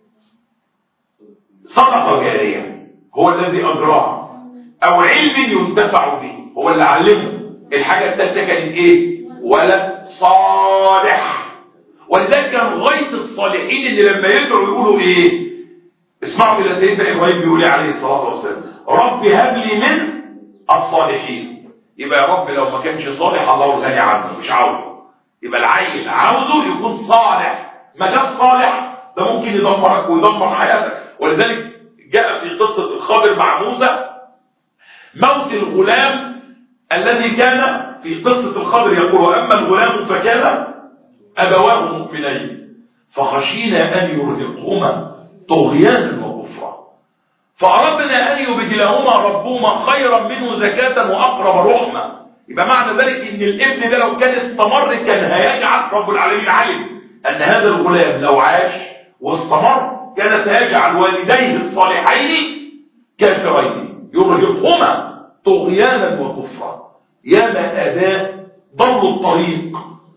صدقه جاريه هو الذي اجراها او علم ينتفع به هو اللي علمه الحاجة الثالثة كانت ايه ولد صالح ولذلك كان غاية الصالحين اللي لما يدعوا يقولوا ايه اسمعوا الى سيدنا ابراهيم بيقول عليه الصلاة والسلام رب هب لي من الصالحين يبقى يا رب لو ما كانش صالح الله غني عنه مش عاوزه يبقى العيل عاوزه يكون صالح ما دام صالح ده ممكن يدمرك ويدمر حياتك ولذلك جاء في قصة الخضر مع موسى موت الغلام الذي كان في قصة الخضر يقول وأما الغلام فكان أبواه مؤمنين فخشينا أن يرهقهما طغيانا وكفرا فأردنا أن يبدلهما ربهما خيرا منه زكاة وأقرب رحمة يبقى معنى ذلك ان الابن ده لو كان استمر كان هيجعل رب العالمين علم ان هذا الغلام لو عاش واستمر كان سيجعل والديه الصالحين كافرين يرهقهما طغيانا وكفرا ياما اداء ضلوا الطريق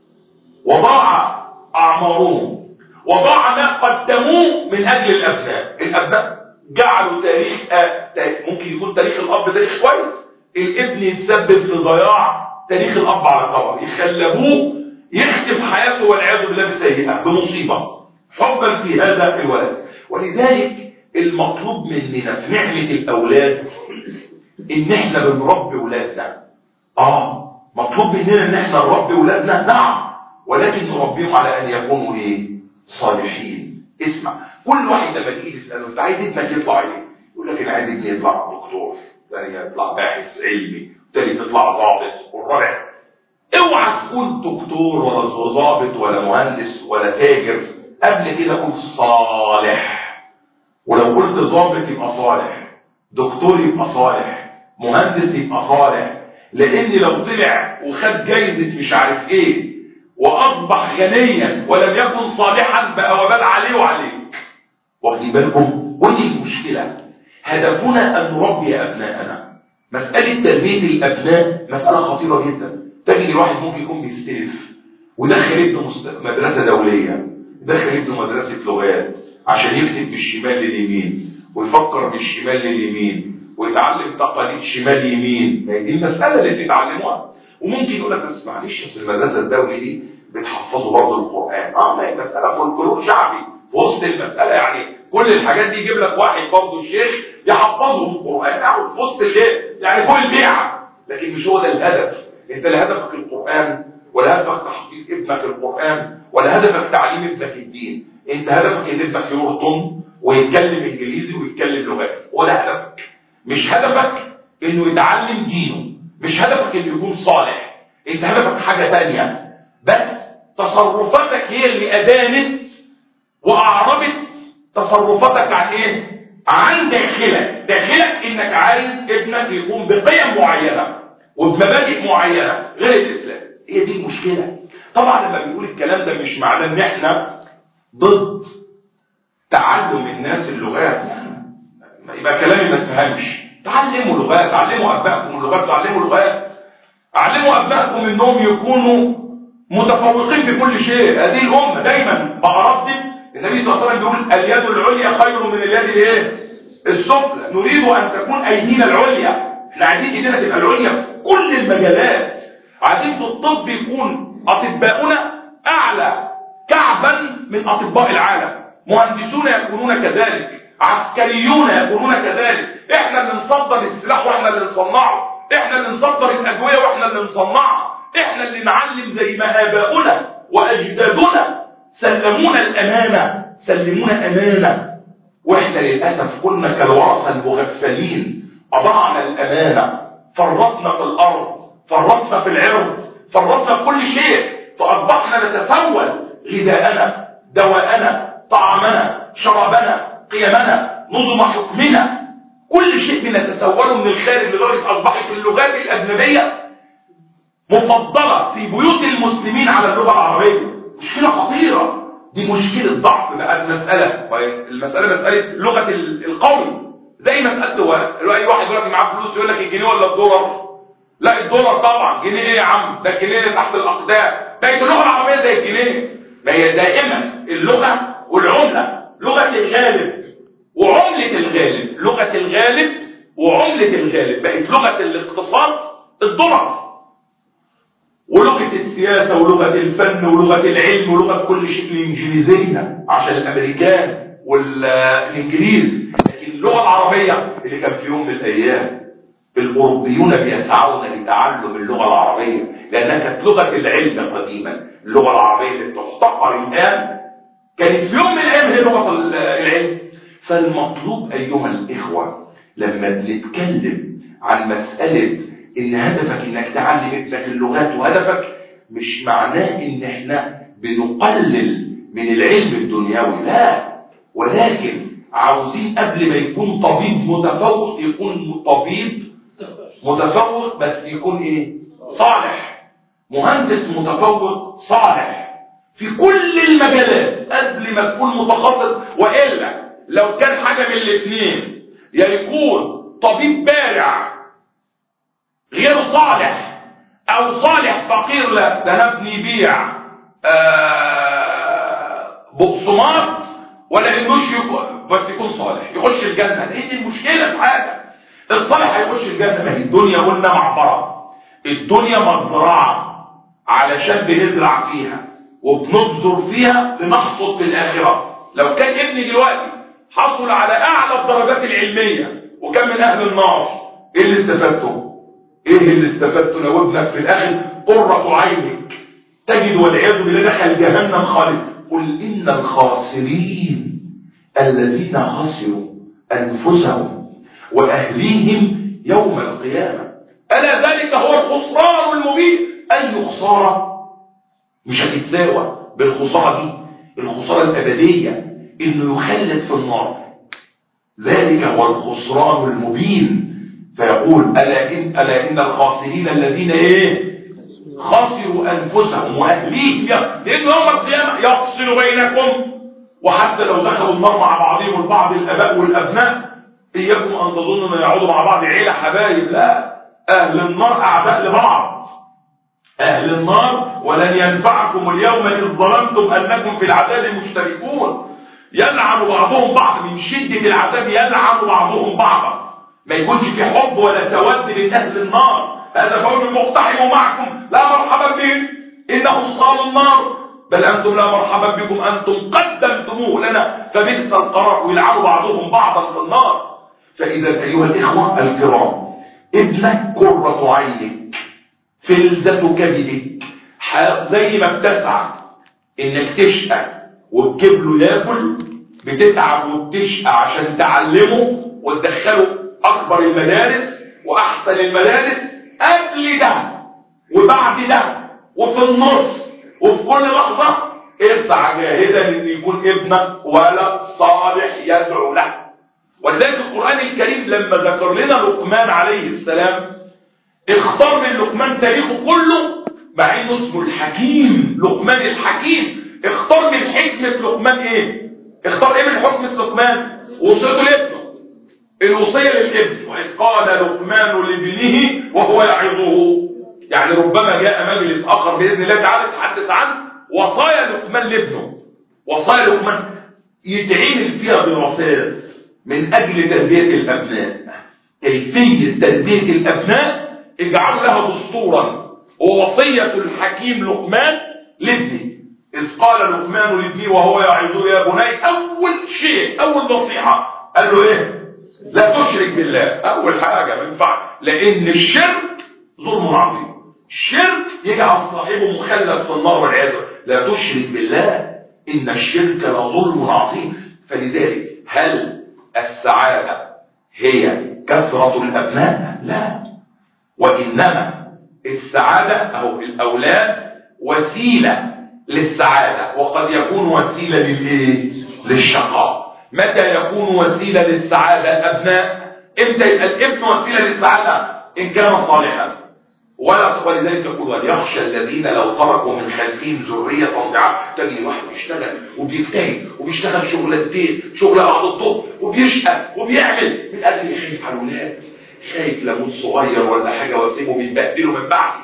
وضاع اعمارهم وضاع ما قدموه من اجل الابناء الابناء جعلوا تاريخ آه ممكن يكون تاريخ الاب تاريخ كويس الابن يتسبب في ضياع تاريخ الاب على الخبر يخلبوه يختم حياته والعياذ بالله بسيئه بمصيبه حبا في هذا الولد ولذلك المطلوب مننا في نعمه الاولاد ان احنا بنربي ولادنا اه مطلوب مننا ان احنا نربي ولادنا نعم ولكن نربيهم على ان يكونوا ايه صالحين اسمع كل واحد لما تيجي تساله انت عايز ابنك يطلع ايه يقول لك انا عايز ابني يطلع دكتور ثاني يطلع باحث علمي ثالث يطلع ضابط والرابع اوعى تكون دكتور ولا ضابط ولا مهندس ولا تاجر قبل كده قول صالح ولو قلت ضابط يبقى صالح دكتور يبقى صالح مهندس يبقى صالح لان لو طلع وخد جايزة مش عارف ايه واصبح غنيا ولم يكن صالحا بقى وبال عليه وعليك واخدين بالكم ودي المشكله هدفنا ان نربي ابناءنا مساله تربيه الابناء مساله خطيره جدا تجد الواحد ممكن يكون بيستلف ودخل ابنه مست... مدرسه دوليه دخل ابنه مدرسه لغات عشان يكتب بالشمال لليمين ويفكر بالشمال لليمين ويتعلم تقاليد شمال يمين ما هي دي المساله اللي بتتعلموها وممكن يقول لك بس معلش اصل المدرسه الدولي دي بتحفظوا برضه القران اه ما هي مساله فولكلور شعبي في وسط المساله يعني كل الحاجات دي يجيب لك واحد برضه الشيخ يحفظه القران او في وسط الليل يعني فوق البيعه لكن مش هو ده الهدف انت لا هدفك القران ولا هدفك تحفيظ ابنك القران ولا هدفك تعليم ابنك الدين انت هدفك ان ابنك يرطم ويتكلم انجليزي ويتكلم لغات وده هدفك مش هدفك انه يتعلم دينه مش هدفك انه يكون صالح انت هدفك حاجة تانية بس تصرفاتك هي اللي ادانت واعربت تصرفاتك عن ايه عن داخلك داخلك انك عايز ابنك يكون بقيم معينة وبمبادئ معينة غير الاسلام هي دي المشكلة طبعا لما بنقول الكلام ده مش معناه ان احنا ضد تعلم الناس اللغات يبقى كلامي ما تفهمش تعلموا لغات علموا ابنائكم اللغات تعلموا لغات علموا ابنائكم انهم يكونوا متفوقين في كل شيء هذه الامه دايما بردد النبي صلى الله عليه وسلم بيقول اليد العليا خير من اليد الايه السفلى نريد ان تكون ايدينا العليا احنا عايزين ايدينا تبقى العليا في كل المجالات عايزين في الطب يكون اطباؤنا اعلى كعبا من اطباء العالم مهندسون يكونون كذلك عسكريون يكونون كذلك احنا اللي نصدر السلاح واحنا اللي نصنعه احنا اللي نصدر الادويه واحنا اللي نصنعها احنا اللي نعلم زي ما اباؤنا واجدادنا سلمونا الامانه سلمونا امانه واحنا للاسف كنا كالورثه المغفلين اضعنا الامانه فرطنا في الارض فرطنا في العرض فرطنا في كل شيء فاصبحنا نتسول غذاءنا دواءنا طعامنا شرابنا قيمنا نظم حكمنا كل شيء بنتسوله من الخارج لدرجه اصبحت اللغات الاجنبيه مفضله في بيوت المسلمين على اللغه العربيه مشكله خطيره دي مشكله ضعف بقى المساله المساله مساله لغه القوم زي مساله هو اي واحد دلوقتي معاه فلوس يقول لك الجنيه ولا الدولار لا الدولار طبعا جنيه ايه يا عم ده الجنيه تحت الاقدام بقت اللغه العربيه زي الجنيه ما هي دائما اللغه والعمله لغه الغالب وعملة الغالب لغة الغالب وعملة الغالب بقت لغة الاقتصاد الدولار ولغة السياسة ولغة الفن ولغة العلم ولغة كل شيء الإنجليزية عشان الأمريكان والإنجليز لكن اللغة العربية اللي كان في يوم من الأيام الأوروبيون بيسعون لتعلم اللغة العربية لأنها كانت لغة العلم قديما اللغة العربية اللي بتحتقر الآن كانت في يوم من الأيام هي لغة العلم فالمطلوب أيها الإخوة لما بنتكلم عن مسألة إن هدفك إنك تعلم ابنك اللغات وهدفك مش معناه إن إحنا بنقلل من العلم الدنيوي لا ولكن عاوزين قبل ما يكون طبيب متفوق يكون طبيب متفوق بس يكون إيه صالح مهندس متفوق صالح في كل المجالات قبل ما تكون متخصص وإلا لو كان حاجة من الاثنين يا يكون طبيب بارع غير صالح او صالح فقير لا ده نبني يبيع بقسماط ولا انوش بس يكون صالح يخش الجنة ايه دي المشكلة في حاجة الصالح هيخش الجنة ما هي الدنيا قلنا معبرة الدنيا مزرعة علشان بنزرع فيها وبنبذر فيها لنحصد في الآخرة لو كان ابني دلوقتي حصل على اعلى الدرجات العلمية وكان من اهل النار ايه اللي استفدته ايه اللي استفدته لو ابنك في الاخر قرة عينك تجد والعياذ بالله دخل جهنم خالد قل ان الخاسرين الذين خسروا انفسهم واهليهم يوم القيامة الا ذلك هو الخسران المبين اي خسارة مش هتتساوى بالخسارة دي الخسارة الابدية انه يخلد في النار ذلك هو الخسران المبين فيقول ألا إن, ألا إن الخاسرين الذين إيه خسروا أنفسهم وأهليهم لأن يوم القيامة يفصل بينكم وحتى لو دخلوا النار مع بعضهم البعض الأباء والأبناء إياكم أن تظنوا أن يعودوا مع بعض عيلة حبايب لا أهل النار أعداء لبعض أهل النار ولن ينفعكم اليوم إذ ظلمتم أنكم في العذاب مشتركون يلعن بعضهم بعض من شدة العذاب يلعن بعضهم بعضا ما يكونش في حب ولا تود من أهل النار هذا فوج مقتحم معكم لا مرحبا بهم إنهم صالوا النار بل أنتم لا مرحبا بكم أنتم قدمتموه لنا فبئس القرار ويلعنوا بعضهم بعضا في النار فإذا أيها الإخوة الكرام ابنك قرة عينك فلذة كبدك زي ما بتسعى انك تشقى وتجيب له ياكل بتتعب وبتشقى عشان تعلمه وتدخله اكبر المدارس واحسن المدارس قبل ده وبعد ده وفي النص وفي كل لحظه اسعى جاهدا ان يكون ابنك ولد صالح يدعو له ولذلك القران الكريم لما ذكر لنا لقمان عليه السلام اختار من لقمان تاريخه كله مع انه اسمه الحكيم لقمان الحكيم اختار من حكمه لقمان ايه اختار ايه من حكمه لقمان وصيته لابنه الوصيه للابن واذ قال لقمان لابنه وهو يعظه يعني ربما جاء مجلس اخر باذن الله تعالى يتحدث عن وصايا لقمان لابنه وصايا لقمان يتعين فيها دراسات من اجل تربيه الابناء كيفيه تربيه الابناء اجعلوا لها دستورا ووصيه الحكيم لقمان لابنه اذ قال لقمان لابنه وهو يعظه يا بني اول شيء اول نصيحه قال له ايه لا تشرك بالله اول حاجه ما ينفع لان الشرك ظلم عظيم الشرك يجعل صاحبه مخلد في النار والعياذ لا تشرك بالله ان الشرك لظلم عظيم فلذلك هل السعاده هي كثره الابناء لا وانما السعاده او الاولاد وسيله للسعاده وقد يكون وسيله للايه للشقاء متى يكون وسيله للسعاده الابناء امتى يبقى الابن وسيله للسعاده ان كان صالحا ولا ولذلك يقول وليخشى الذين لو تركوا من خلفهم ذريه ضعاف تجي واحد بيشتغل وبيجتهد وبيشتغل شغلانتين شغله بعد الظهر وبيشقى وبيعمل من اجل خايف على الولاد خايف لموت صغير ولا حاجه واسيبه بيتبهدلوا من بعدي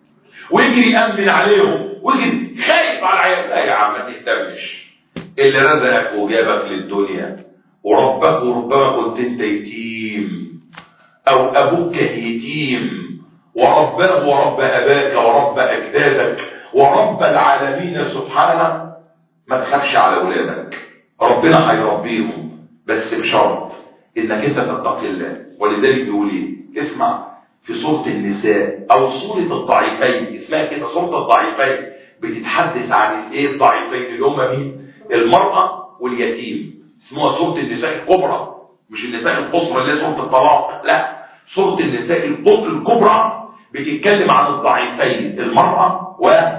ويجري يامن عليهم ويجري خايف على العيال لا يا عم ما تهتمش اللي رزقك وجابك للدنيا وربك وربما كنت انت يتيم او ابوك يتيم ورباه ورب اباك ورب اجدادك ورب العالمين سبحانه ما تخافش على اولادك ربنا هيربيهم بس بشرط انك انت تتقي الله ولذلك بيقول ايه اسمع في سوره النساء او سوره الضعيفين اسمها كده سوره الضعيفين بتتحدث عن الايه الضعيفين اللي هم مين المراه واليتيم اسمها سوره النساء الكبرى مش النساء القصرى اللي هي سوره الطلاق لا سوره النساء الكبرى بتتكلم عن الضعيفين المرأة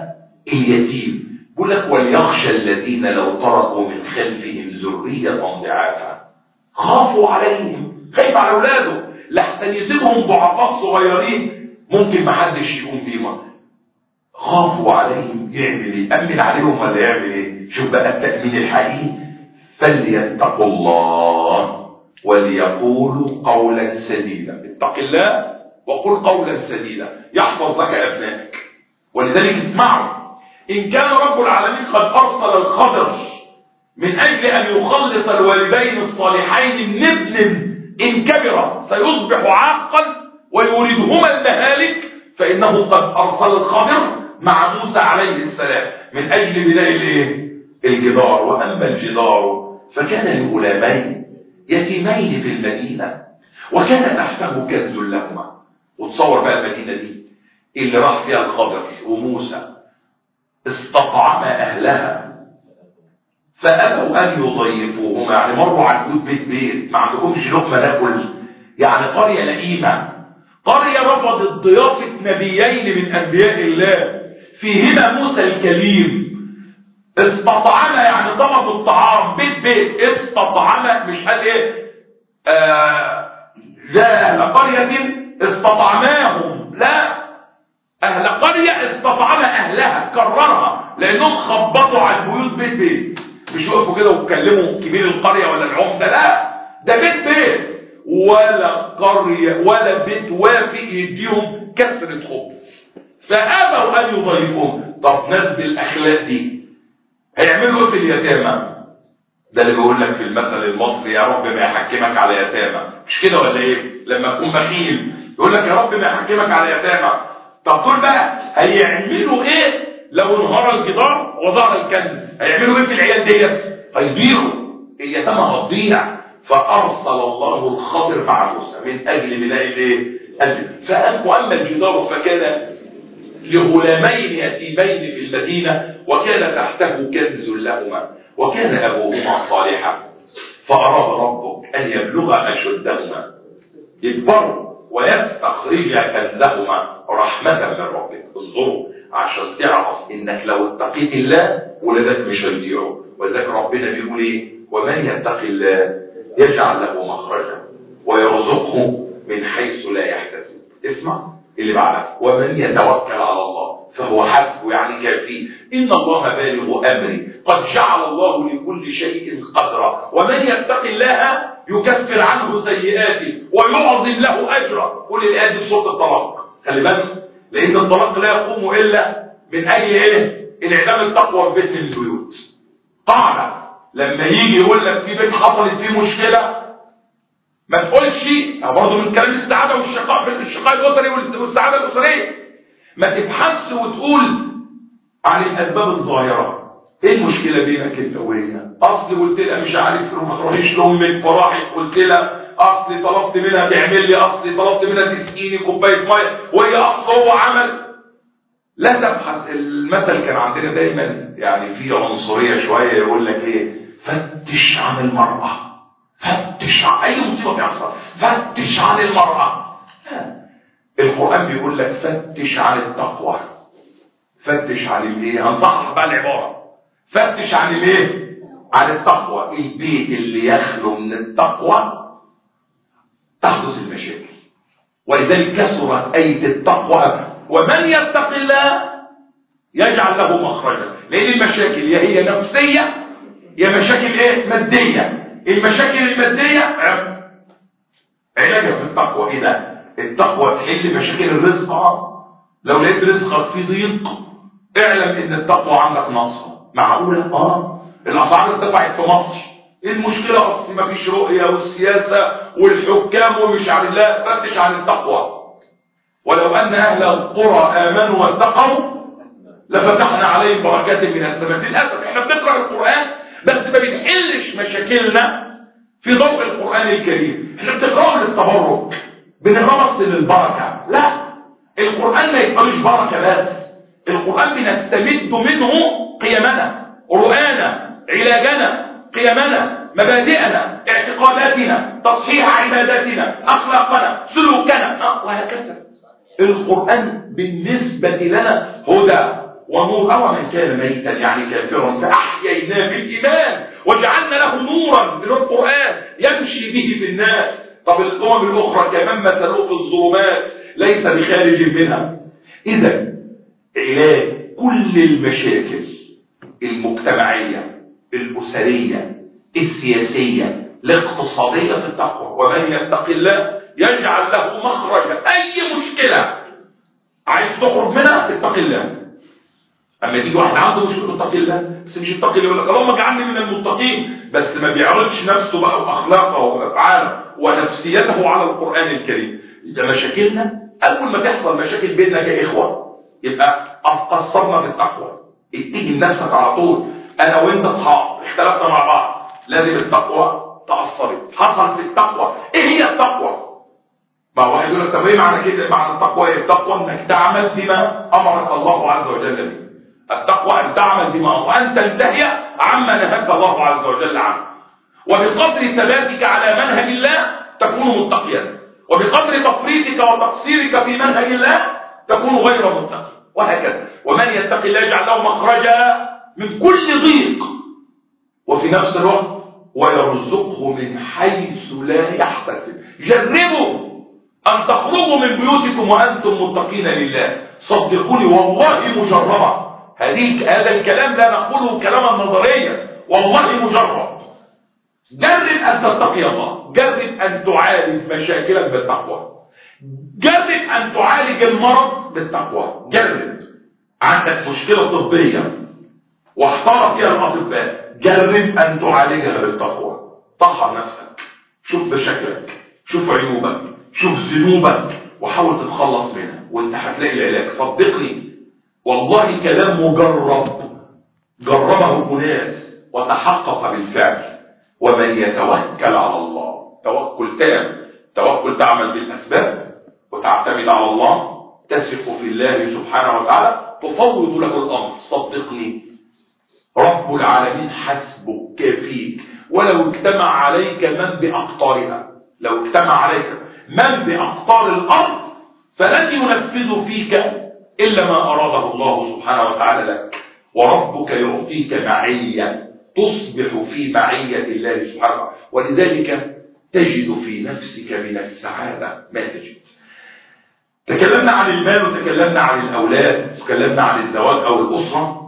واليتيم بيقول لك وليخشى الذين لو تركوا من خلفهم ذرية ضعافا خافوا عليهم خايف على اولاده لحسن يسيبهم ضعفاء صغيرين ممكن ما حدش يقوم بيهم خافوا عليهم يعمل ايه امن عليهم ولا يعمل ايه شوف بقى التامين الحقيقي فليتقوا الله وليقولوا قولا سديدا اتق الله وقل قولا سديدا يحفظ لك ابنائك ولذلك اسمعوا ان كان رب العالمين قد ارسل الخضر من اجل ان يخلص الوالدين الصالحين من ابن ان كبر سيصبح عاقا ويريدهما المهالك فانه قد ارسل الخضر مع موسى عليه السلام من اجل بناء الايه الجدار واما الجدار فكان لغلامين يتيمين في المدينه وكان تحته كنز لهما وتصور بقى المدينة دي اللي راح فيها الخضر وموسى استطعم أهلها فأبوا أن يضيفوهما يعني مروا على البيوت بيت بيت ما عندكمش لقمة ناكل يعني قرية لئيمة قرية رفضت ضيافة نبيين من أنبياء الله فيهما موسى الكليم استطعم يعني ضبط الطعام بيت بيت استطعم مش قال ايه آه ذا أهل قرية استطعماهم لا اهل قرية استطعم اهلها كررها لانهم خبطوا على البيوت بيت بيت مش وقفوا كده واتكلموا كبير القرية ولا العمدة لا ده بيت بيت ولا قرية ولا بيت وافق يديهم كسرة خبز فابوا ان يضيفوهم طب ناس بالاخلاق دي هيعملوا ايه في اليتامى ده اللي بيقول لك في المثل المصري يا رب ما يحكمك على يتامى مش كده ولا ايه لما تكون بخيل يقول لك يا رب ما يحكمك على يتامى طب دول بقى هيعملوا ايه لو انهار الجدار وظهر الكنز هيعملوا ايه في العيال ديت هيضيعوا اليتامى هتضيع فارسل الله الخضر مع موسى من اجل بناء الايه واما الجدار فكان لغلامين يتيمين في المدينه وكان تحته كنز لهما وكان أبوهما صالحا فأراد ربك أن يبلغ أشدهما يكبروا ويستخرج كنزهما رحمة من ربك انظروا عشان تعرف انك لو اتقيت الله ولادك مش هيضيعوا ولذلك ربنا بيقول ايه ومن يتق الله يجعل له مخرجا ويرزقه من حيث لا يحتسب اسمع اللي بعدها ومن يتوكل على الله فهو حسبه يعني كافيه إن الله بالغ أمري قد جعل الله لكل شيء قدرا ومن يتق الله يكفر عنه سيئاته ويعظم له أجرا قول الآية دي صوت الطلاق خلي بالك لأن الطلاق لا يقوم إلا من أجل إيه؟ انعدام التقوى في بيت من البيوت قاعدة لما يجي يقول لك في بيت حصلت فيه مشكلة ما تقولش برضه من كلام السعادة والشقاء في الشقاء الأسري والسعادة الأسرية ما تبحثش وتقول عن الأسباب الظاهرة ايه المشكلة بينك انت وهي اصل قلت لها مش عارف ما تروحيش لامك فراحك قلت لها اصل طلبت منها تعمل لي اصل طلبت منها تسقيني كوبايه ميه وهي اصل هو عمل لا تبحث المثل كان عندنا دايما يعني في عنصريه شويه يقول لك ايه فتش عن المراه فتش عن اي مصيبه تحصل فتش عن المراه القران بيقول لك فتش عن التقوى فتش عن الايه هنصحح بقى العباره فتش عن الايه عن التقوى البيت اللي يخلو من التقوى تحدث المشاكل ولذلك كسرت ايه التقوى ومن يتق الله يجعل له مخرجا لان المشاكل يا هي نفسيه يا مشاكل ايه ماديه المشاكل الماديه علاجها في التقوى ايه ده التقوى تحل مشاكل الرزق لو لقيت رزقك في ضيق اعلم ان التقوى عندك ناقصه معقولة اه الاسعار ارتفعت في مصر ايه المشكلة اصل ما فيش رؤية والسياسة والحكام ومش عارف لا فتش عن التقوى ولو ان اهل القرى امنوا واتقوا لفتحنا عليهم بركات من السماء للاسف احنا بنقرا القران بس ما بنحلش مشاكلنا في ضوء القران الكريم احنا بنقراه للتبرك بنقراه بس للبركه لا القران ما يبقاش بركه بس القران بنستمد منه قيمنا رؤانا علاجنا قيمنا مبادئنا اعتقاداتنا تصحيح عباداتنا اخلاقنا سلوكنا وهكذا القرآن بالنسبة لنا هدى ونور أو من كان ميتا يعني كافرا فأحييناه بالإيمان وجعلنا له نورا من القرآن يمشي به في الناس طب الأمم الأخرى كمان مثلوه في الظلمات ليس بخارج منها إذا علاج كل المشاكل المجتمعية الأسرية السياسية الاقتصادية في التقوى ومن يتق الله يجعل له مخرجا أي مشكلة عايز تخرج منها اتق الله أما تيجي واحد عنده مشكلة اتق الله بس مش اتق الله يقول لك اللهم اجعلني من المتقين بس ما بيعرضش نفسه بقى وأخلاقه وأفعاله ونفسيته على القرآن الكريم ده مشاكلنا أول ما تحصل مشاكل بيننا كإخوة يبقى قصرنا في التقوى اتجي لنفسك على طول انا وانت اصحاب اختلفنا مع بعض لازم التقوى تأثرت حصل في التقوى ايه هي التقوى ما هو واحد يقول لك طب ايه معنى كده معنى التقوى ايه التقوى انك تعمل بما امرك الله عز وجل به التقوى ان تعمل بما امرك وان تنتهي عما نهاك الله عز وجل عنه وبقدر ثباتك على منهج الله تكون متقيا وبقدر تفريطك وتقصيرك في منهج الله تكون غير متقي وهكذا ومن يتق الله يجعل له مخرجا من كل ضيق وفي نفس الوقت ويرزقه من حيث لا يحتسب جربوا أن تخرجوا من بيوتكم وأنتم متقين لله صدقوني والله مجربة هذه هذا الكلام لا نقوله كلاما نظريا والله مجرب جرب أن تتقي الله جرب أن تعالج مشاكلك بالتقوى جرب أن تعالج المرض بالتقوى جرب عندك مشكلة طبية واحتار فيها الأطباء جرب أن تعالجها بالتقوى طهر نفسك شوف مشاكلك شوف عيوبك شوف ذنوبك وحاول تتخلص منها وانت هتلاقي العلاج صدقني والله كلام مجرب جربه أناس وتحقق بالفعل ومن يتوكل على الله توكل تام توكل تعمل بالأسباب وتعتمد على الله تثق في الله سبحانه وتعالى تفوض له الأمر صدقني رب العالمين حسبك كافيك ولو اجتمع عليك من بأقطارها لو اجتمع عليك من بأقطار الأرض فلن ينفذ فيك إلا ما أراده الله سبحانه وتعالى لك وربك يعطيك معية تصبح في معية الله سبحانه ولذلك تجد في نفسك من السعادة ما تجد تكلمنا عن المال وتكلمنا عن الأولاد وتكلمنا عن الزواج أو الأسرة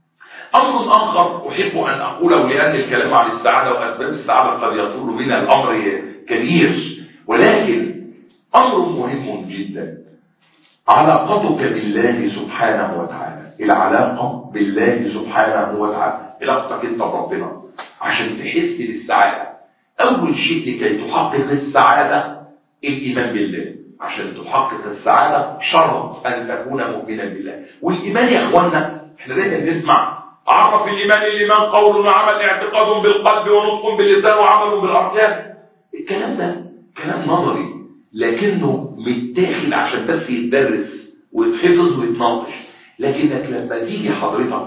أمر آخر أحب أن أقوله لأن الكلام عن السعادة وأسباب السعادة قد يطول بنا الأمر كبير ولكن أمر مهم جدا علاقتك بالله سبحانه وتعالى العلاقة بالله سبحانه وتعالى علاقتك انت بربنا عشان تحس بالسعادة أول شيء لكي تحقق السعادة الإيمان بالله عشان تحقق السعادة شرط أن تكون مؤمنا بالله والإيمان يا أخوانا احنا دايما نسمع عرف الإيمان الإيمان قول وعمل اعتقاد بالقلب ونطق باللسان وعمل بالأركان الكلام ده كلام نظري لكنه متاخد عشان بس يتدرس ويتحفظ ويتناقش لكنك لما تيجي حضرتك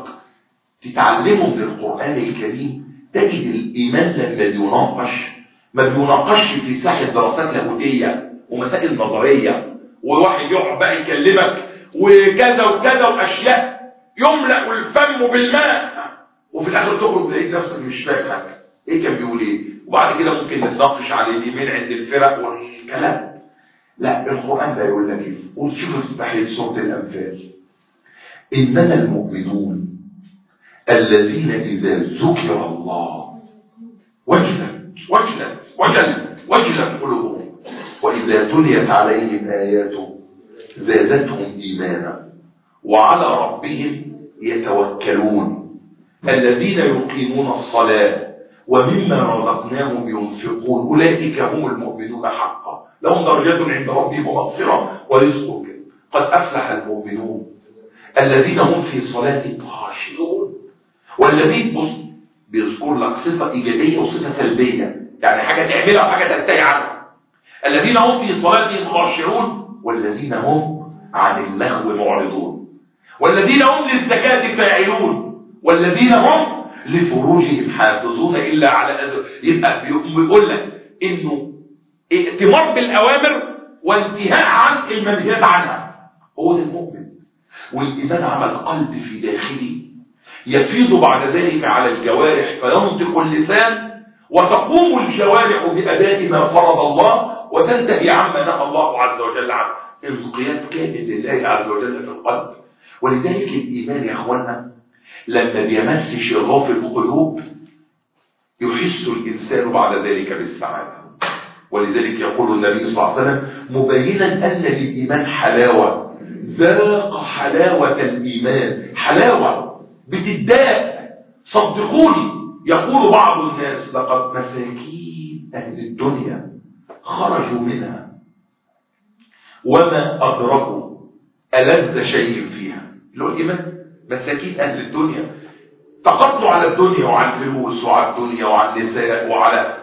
تتعلمه من القرآن الكريم تجد الإيمان لما بيناقش ما بيناقش في ساحة دراسات لاهوتية ومسائل نظرية وواحد يقعد بقى يكلمك وكذا وكذا وأشياء يملأ الفم بالماء وفي الآخر تخرج تلاقي نفسك مش فاهم حاجة إيه كان بيقول إيه وبعد كده ممكن نتناقش على اليمين عند الفرق والكلام لا القرآن لا يقول لك ايه وشوف تحية سورة الأنفال إنما المؤمنون الذين إذا ذكر الله وجلت وجلت وجلت وجلت قلوبهم وإذا تليت عليهم آياته زادتهم إيمانا وعلى ربهم يتوكلون الذين يقيمون الصلاة ومما رزقناهم ينفقون أولئك هم المؤمنون حقا لهم درجات عند ربهم ومغفرة ورزق كريم قد أفلح المؤمنون الذين هم في صلاة خاشعون والذين بص بيذكر لك صفة إيجابية وصفة سلبية يعني حاجة تعملها وحاجة تنتهي عنها الذين هم في صلاتهم خاشعون والذين هم عن اللغو معرضون والذين هم للزكاة فاعلون والذين هم لفروجهم حافظون إلا على أزواج يبقى بيقول لك إنه ائتمار بالأوامر وانتهاء عن المنهيات عنها هو ده المؤمن والإيمان عمل قلب في داخله يفيض بعد ذلك على الجوارح فينطق اللسان وتقوم الجوارح بأداء ما فرض الله وتنتهي عما نهى الله عز وجل عنه انقياد كامل لله عز وجل في القلب ولذلك الإيمان يا أخوانا لما بيمس شغاف القلوب يحس الإنسان بعد ذلك بالسعادة ولذلك يقول النبي صلى الله عليه وسلم مبينا أن للإيمان حلاوة ذاق حلاوة الإيمان حلاوة بتداء صدقوني يقول بعض الناس لقد مساكين أهل الدنيا خرجوا منها وما أدركوا ألذ شيء فيها اللي هو الإيمان مساكين أهل الدنيا تقضوا على الدنيا وعلى الفلوس وعلى الدنيا وعلى النساء وعلى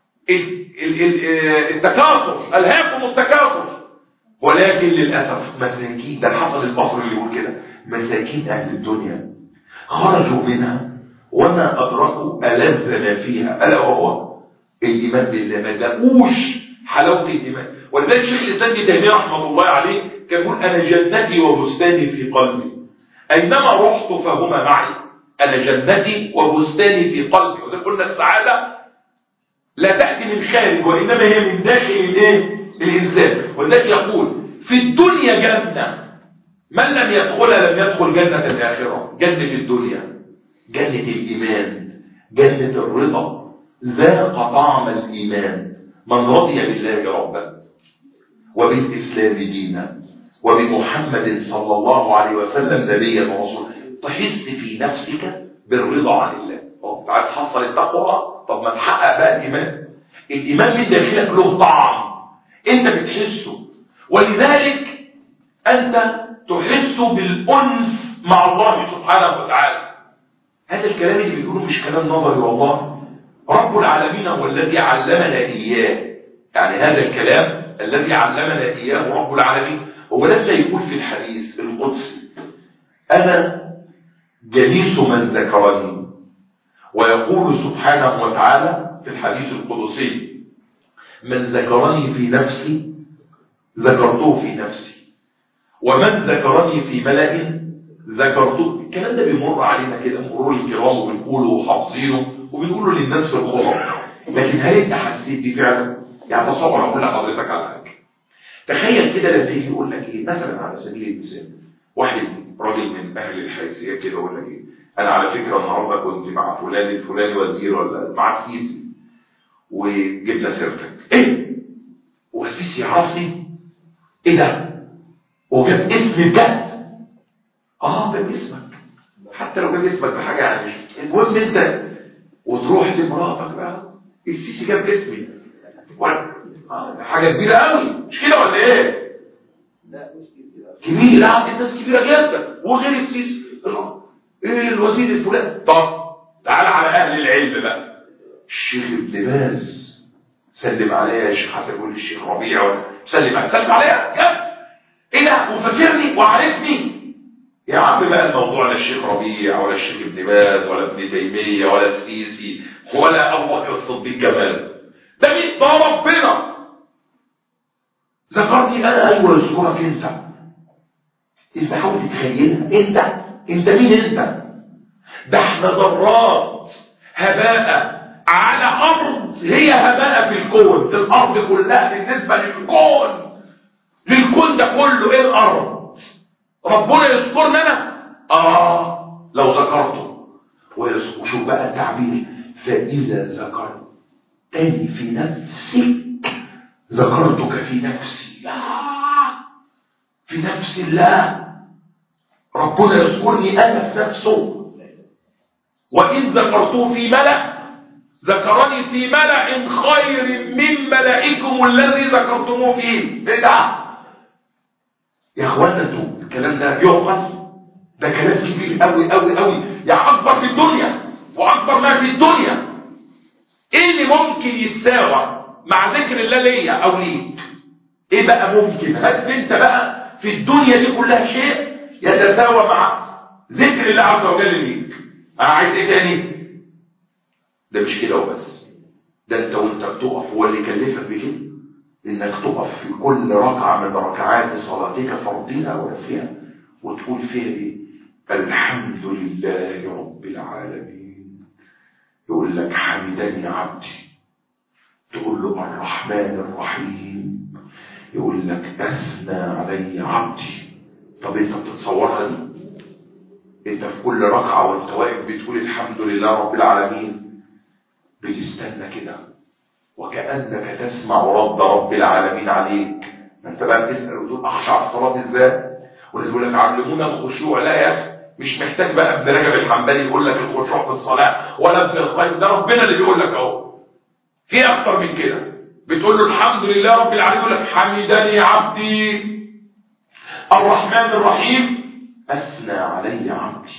التكاثر ألهاكم التكاثر ولكن للأسف مساكين ده الحسن البصري اللي يقول كده مساكين أهل الدنيا خرجوا منها وما أدركوا ألذ ما فيها ألا وهو الإيمان بالله ما دقوش حلاوة الإيمان ولذلك شيخ الإسلام ابن تيمية رحمه الله عليه كان يقول أنا جنتي وبستاني في قلبي أينما رحت فهما معي أنا جنتي وبستاني في قلبي وده قلنا السعادة لا تأتي من خارج وإنما هي من داخل الايه الإنسان ولذلك يقول في الدنيا جنة من لم يدخلها لم يدخل جنة الآخرة جنة الدنيا جنة الإيمان جنة الرضا ذاق طعم الإيمان من رضي بالله ربا وبالإسلام دينا وبمحمد صلى الله عليه وسلم نبيا ورسولا تحس في نفسك بالرضا عن الله طب عايز تحصل التقوى طب ما تحقق بقى الإيمان الإيمان من داخلك له طعم انت بتحسه ولذلك انت تحس بالأنس مع الله سبحانه وتعالى هذا الكلام اللي بيقوله مش كلام نظري والله رب العالمين هو الذي علمنا إياه يعني هذا الكلام الذي علمنا إياه رب العالمين هو لسه يقول في الحديث القدسي أنا جليس من ذكرني ويقول سبحانه وتعالى في الحديث القدسي من ذكرني في نفسي ذكرته في نفسي ومن ذكرني في ملأ ذكرته الكلام ده بيمر علينا كده مرور الكرام وبنقوله وحافظينه وبنقوله للناس في الخطب لكن هل انت حسيت بيه فعلا؟ يعني تصور اقول لحضرتك على حاجه تخيل كده لما يجي يقول لك ايه مثلا على سبيل المثال واحد راجل من اهل الحيثيات كده يقول لك ايه انا على فكره النهارده كنت مع فلان الفلاني وزير ولا مع السيسي وجبنا سيرتك ايه والسيسي يعرفني ايه ده وجاب اسمي بجد اه جاب اسمك حتى لو جاب اسمك بحاجه يعني المهم انت وتروح لمراتك بقى السيسي جاب اسمي آه حاجه كبيره قوي مش كده ولا ايه كبير لا الناس كبيره جدا وغير السيسي ايه الوزير الفلاني طب تعال على اهل العلم بقى الشيخ ابن باز سلم عليا يا شيخ حسن يقول الشيخ ربيع ولا سلم عليا سلم عليا يا ايه ده وفاكرني وعارفني يا عم بقى الموضوع لا الشيخ ربيع ولا الشيخ ابن باز ولا ابن تيميه ولا السيسي ولا ابو بكر الصديق كمان ده مين ده ربنا ذكرني انا ايوه يذكرك انت انت حاول تتخيلها انت انت مين انت ده احنا ذرات هباء على ارض هي هباء في الكون في الارض كلها بالنسبه للكون للكون ده كله ايه الارض ربنا يذكرنا انا اه لو ذكرته وشوف بقى التعبير فاذا ذكرتني في نفسك ذكرتك في نفسي لا في نفس الله ربنا يذكرني انا في نفسه وان ذكرته في ملأ ذكرني في ملأ خير من ملائكم الذي ذكرتموه فيه ايه ده يا اخوانا انتوا الكلام ده يؤخذ ده كلام كبير قوي قوي قوي يعني اكبر في الدنيا واكبر ما في الدنيا ايه اللي ممكن يتساوى مع ذكر الله ليا او ليك ايه بقى ممكن هات انت بقى في الدنيا دي كلها شيء يتساوى مع ذكر الله عز وجل ليك انا عايز ايه تاني ده مش كده وبس ده انت وانت بتقف هو اللي يكلفك بكده انك تقف في كل ركعه من ركعات صلاتك فرضها ونفلها وتقول فيها ايه الحمد لله رب العالمين يقول لك حمدني عبدي تقول له الرحمن الرحيم يقول لك اثنى علي عبدي طب انت بتتصورها دي انت في كل ركعه وانت واقف بتقول الحمد لله رب العالمين بتستنى كده وكانك تسمع رد رب العالمين عليك ما انت بقى بتسال وتقول اخشع الصلاه ازاي وناس يقول لك علمونا الخشوع لا يا اخي مش محتاج بقى ابن رجب الحنبلي يقول لك الخشوع في الصلاه ولا ابن القيم ده ربنا اللي بيقول لك اهو في اكتر من كده بتقول له الحمد لله رب العالمين يقول لك حمدني عبدي الرحمن الرحيم اثنى علي عبدي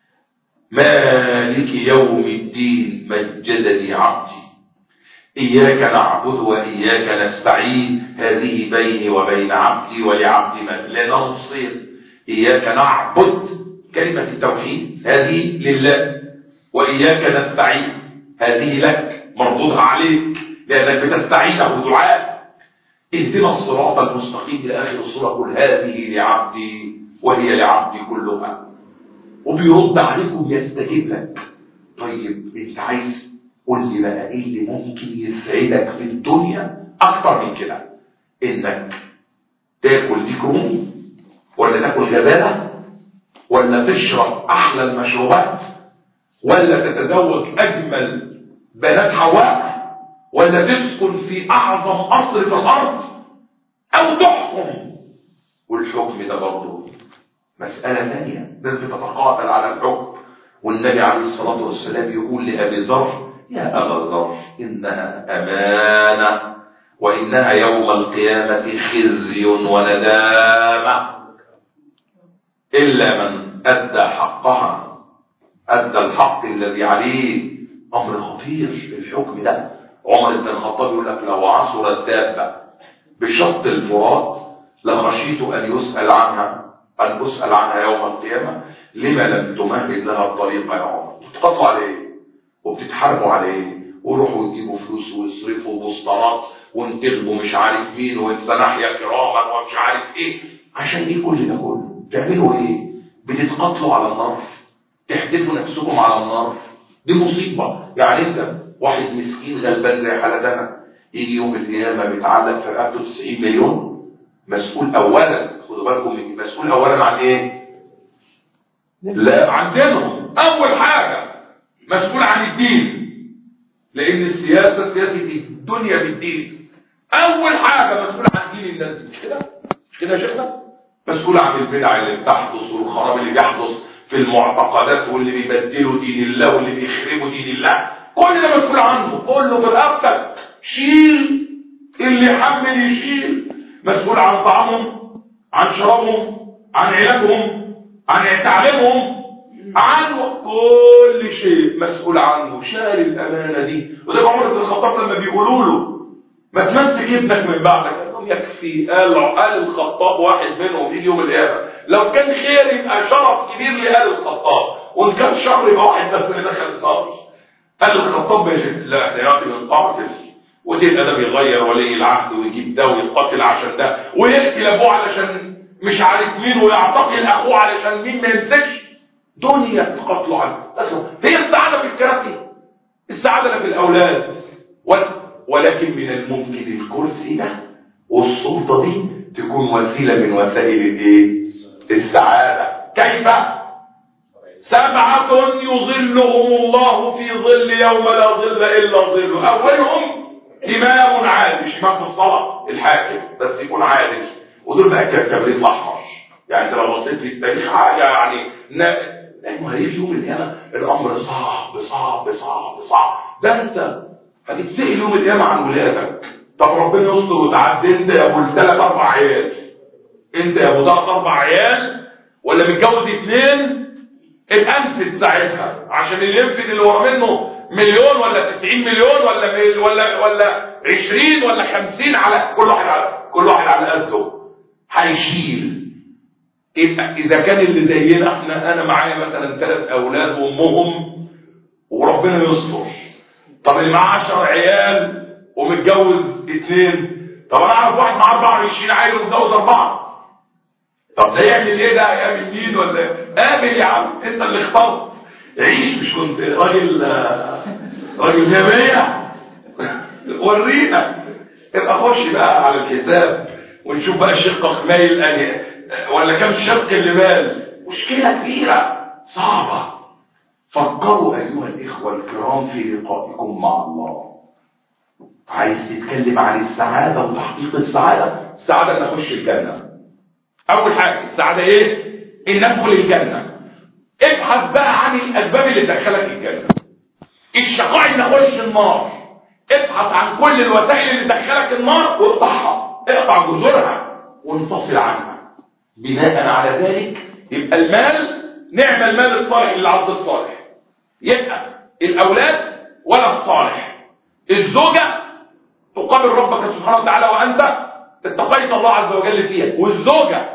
مالك يوم الدين مجدني عبدي إياك نعبد وإياك نستعين هذه بيني وبين عبدي ولعبدي من لا نصير إياك نعبد كلمة التوحيد هذه لله وإياك نستعين هذه لك مردودها عليك لأنك بتستعينه دعاء اهدنا الصراط المستقيم إلى آخر الصورة قل هذه لعبدي وهي لعبدي كلها وبيرد عليكم يستجيب لك طيب انت عايز قول لي بقى ايه اللي ممكن يسعدك في الدنيا اكتر من كده انك تاكل ديك رومي ولا تاكل غزاله ولا تشرب احلى المشروبات ولا تتزوج اجمل بنات حواء ولا تسكن في اعظم قصر في الارض او تحكم والحكم ده برضه مسألة ثانية ناس بتتقاتل على الحكم والنبي عليه الصلاة والسلام يقول لأبي ذر يا أبا ذر إنها أمانة وإنها يوم القيامة خزي وندامة إلا من أدى حقها أدى الحق الذي عليه أمر خطير الحكم ده عمر بن الخطاب يقول لك لو عصر الدابة بشط الفرات لخشيت أن يسأل عنها أن أسأل عنها يوم القيامة لما لم تمهد لها الطريق يا عمر تقطع عليه وبتتحاربوا على ايه وروحوا يجيبوا فلوس ويصرفوا بوسترات وانتخبوا مش عارف مين وانسناحيا كراما ومش عارف ايه عشان ايه كل ده كله تعملوا ايه بتتقاتلوا على النار تحدفوا نفسكم على النار دي مصيبة يعني انت واحد مسكين غلبان زي حالتنا يجي يوم القيامة بيتعلق في رقبته 90 مليون مسؤول اولا خدوا بالكم من دي، مسؤول اولا عن ايه لا عن دينهم اول حاجة مسؤول عن الدين لان السياسة سياسة الدنيا بالدين اول حاجة مسؤول عن دين الناس مش كده مش كده يا شيخنا مسؤول عن البدع اللي بتحدث والخراب اللي بيحدث في المعتقدات واللي بيبدلوا دين الله واللي بيخربوا دين الله كل ده مسؤول عنه كله برقبتك شيل اللي يحمل يشيل مسؤول عن طعامهم عن شرابهم عن علاجهم عن تعليمهم عن كل شيء مسؤول عنه شال الامانه دي وده عمر بن الخطاب لما بيقولوا له ما تمسك ابنك من بعدك قال لهم يكفي قال قال الخطاب واحد منهم في يوم القيامه لو كان خير يبقى شرف كبير لآل الخطاب وان كان شر يبقى واحد بس اللي دخل الصبر قال الخطاب ماشي لا احنا يعطي من قاتل وتبقى ده بيغير ولي العهد ويجيب ده ويقاتل عشان ده ويقتل ابوه علشان مش عارف مين ويعتقل اخوه علشان مين ما يمسكش دنيا تقاتلوا عنها هي السعاده في الكراسي السعاده في الاولاد ولكن من الممكن الكرسي ده والسلطه دي تكون وسيله من وسائل الايه السعاده كيف سبعة يظلهم الله في ظل يوم لا ظل إلا ظله أولهم إمام عادل مش إمام في الصلاة الحاكم بس يكون عادل ودول بقى كبريت الأحمر يعني أنت لو بصيت في التاريخ حاجة يعني لأنه هيجي يوم القيامة الأمر صعب صعب صعب صعب ده أنت هتتسأل يوم القيامة عن ولادك طب ربنا يستر وتعدي أنت يا أبو ثلاث أربع عيال أنت يا أبو ثلاث أربع عيال ولا متجوز اثنين الانفد ساعتها عشان اللي ينفد اللي ورا منه مليون ولا 90 مليون ولا ميل ولا ولا 20 ولا 50 على كل واحد على كل واحد على قده هيشيل يبقى اذا كان اللي زينا احنا انا معايا مثلا ثلاث اولاد وامهم وربنا يستر طب اللي معاه 10 عيال ومتجوز اثنين طب انا اعرف واحد معاه 24 عيل ومتجوز اربعه طب ده يعمل ايه ده يعمل مين ولا قابل يا عم انت اللي اخترت عيش مش كنت راجل راجل جميع ورينا ابقى خش بقى على الحساب ونشوف بقى شقك مايل انهي ولا كم شق اللي مال مشكله كبيره صعبه فكروا ايها الاخوه الكرام في لقائكم مع الله عايز تتكلم عن السعاده وتحقيق السعاده السعاده ان اخش الجنه اول حاجه السعاده ايه ان ادخل الجنه ابحث بقى عن الاسباب اللي تدخلك الجنه الشقاء ان اخش النار ابحث عن كل الوسائل اللي تدخلك النار واقطعها اقطع جذورها وانفصل عنها بناء على ذلك يبقى المال نعم المال الصالح للعبد الصالح يبقى الاولاد ولد صالح الزوجه تقابل ربك سبحانه وتعالى وانت اتقيت الله عز وجل فيها والزوجة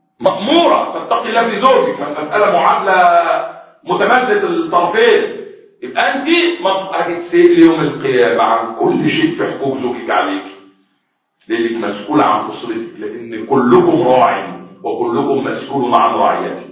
مأمورة تتقي الله في زوجك مسألة معادلة متمدد الطرفين يبقى انت هتتسأل يوم القيامة عن كل شيء في حقوق زوجك عليك لانك مسؤول عن اسرتك لان كلكم راع وكلكم مسؤول عن رعيته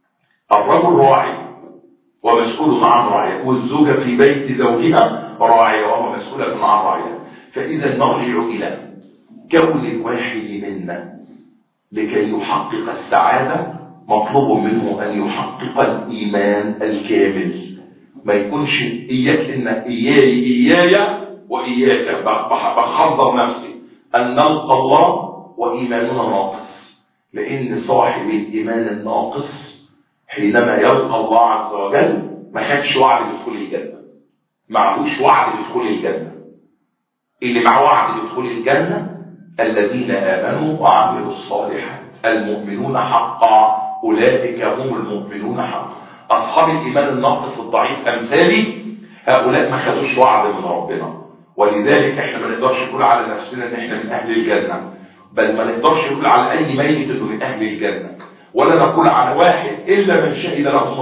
الرجل راعي ومسؤول عن رعيته والزوجة في بيت زوجها راعية وهو مسؤولة عن رعيته فإذا نرجع إلى كون الواحد منا لكي يحقق السعادة مطلوب منه أن يحقق الإيمان الكامل ما يكونش إياك إن إياي إياي وإياك بحضر نفسي أن نلقى الله وإيماننا ناقص لأن صاحب الإيمان الناقص حينما يلقى الله عز وجل ما خدش وعد بدخول الجنة معهوش وعد بدخول الجنة اللي معاه وعد بدخول الجنة الذين آمنوا وعملوا الصالحات المؤمنون حقا أولئك هم المؤمنون حقا أصحاب الإيمان الناقص الضعيف أمثالي هؤلاء ما خدوش وعد من ربنا ولذلك احنا ما نقدرش نقول على نفسنا ان احنا من أهل الجنة بل ما نقدرش نقول على أي ميت انه من أهل الجنة ولا نقول على واحد إلا من شهد له النصر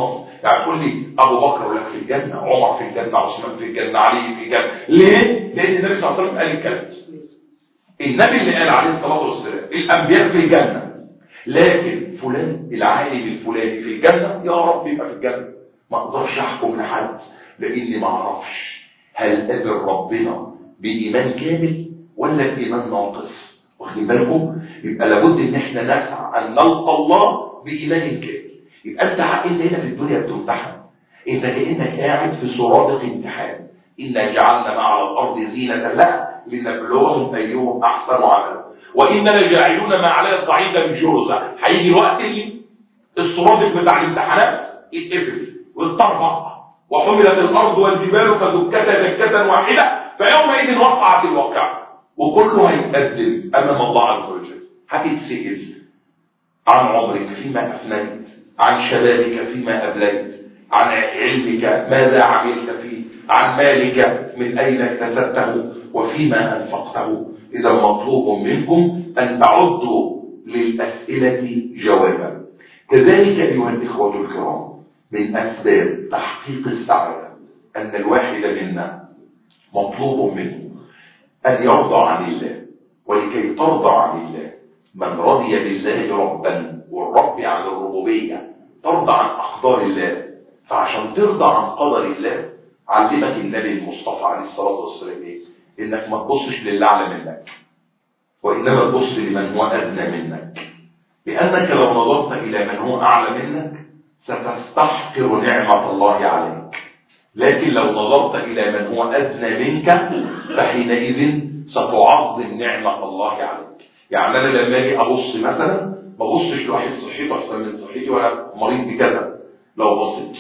يعني تقول لي ابو بكر ولا في الجنه عمر في الجنه عثمان في الجنه علي في الجنه ليه لان النبي صلى الله عليه وسلم قال الكلام النبي اللي قال عليه الصلاه والسلام الانبياء في الجنه لكن فلان العالم الفلاني في الجنه يا رب يبقى في الجنه ما اقدرش احكم لحد لاني ما اعرفش هل قابل ربنا بايمان كامل ولا بايمان ناقص واخدين بالكم يبقى لابد ان احنا نسعى ان نلقى الله بايمان كامل يبقى انت انت هنا في الدنيا بتمتحن انت كانك قاعد في سرادق امتحان انا جعلنا ما على الارض زينه لها لنبلوهم ايهم احسن عملا واننا جاعلون ما عليها صعيدا جرزا هيجي الوقت اللي السرادق بتاع الامتحانات يتقفل ويتطربق وحملت الارض والجبال فدكتا دكه واحده فيومئذ وقعت الواقعه وكله هيتقدم امام الله عز وجل هتتسال عن عمرك فيما افنيت عن شبابك فيما ابليت عن علمك ماذا عملت فيه عن مالك من اين اكتسبته وفيما انفقته اذا مطلوب منكم ان تعدوا للاسئله جوابا كذلك ايها الاخوه الكرام من اسباب تحقيق السعاده ان الواحد منا مطلوب منه أن يرضى عن الله ولكي ترضى عن الله من رضي بالله ربا والرب عن الربوبية ترضى عن أقدار الله فعشان ترضى عن قدر الله علمك النبي المصطفى عليه الصلاة والسلام إيه؟ إنك ما تبصش للي أعلى منك وإنما تبص لمن هو أدنى منك لأنك لو نظرت إلى من هو أعلى منك ستستحقر نعمة الله عليك لكن لو نظرت إلى من هو أدنى منك فحينئذ ستعظم نعمة الله عليك يعني أنا لما أجي أبص مثلا ما أبصش لواحد صحيته أحسن من صحتي ولا مريض بكذا لو بصيت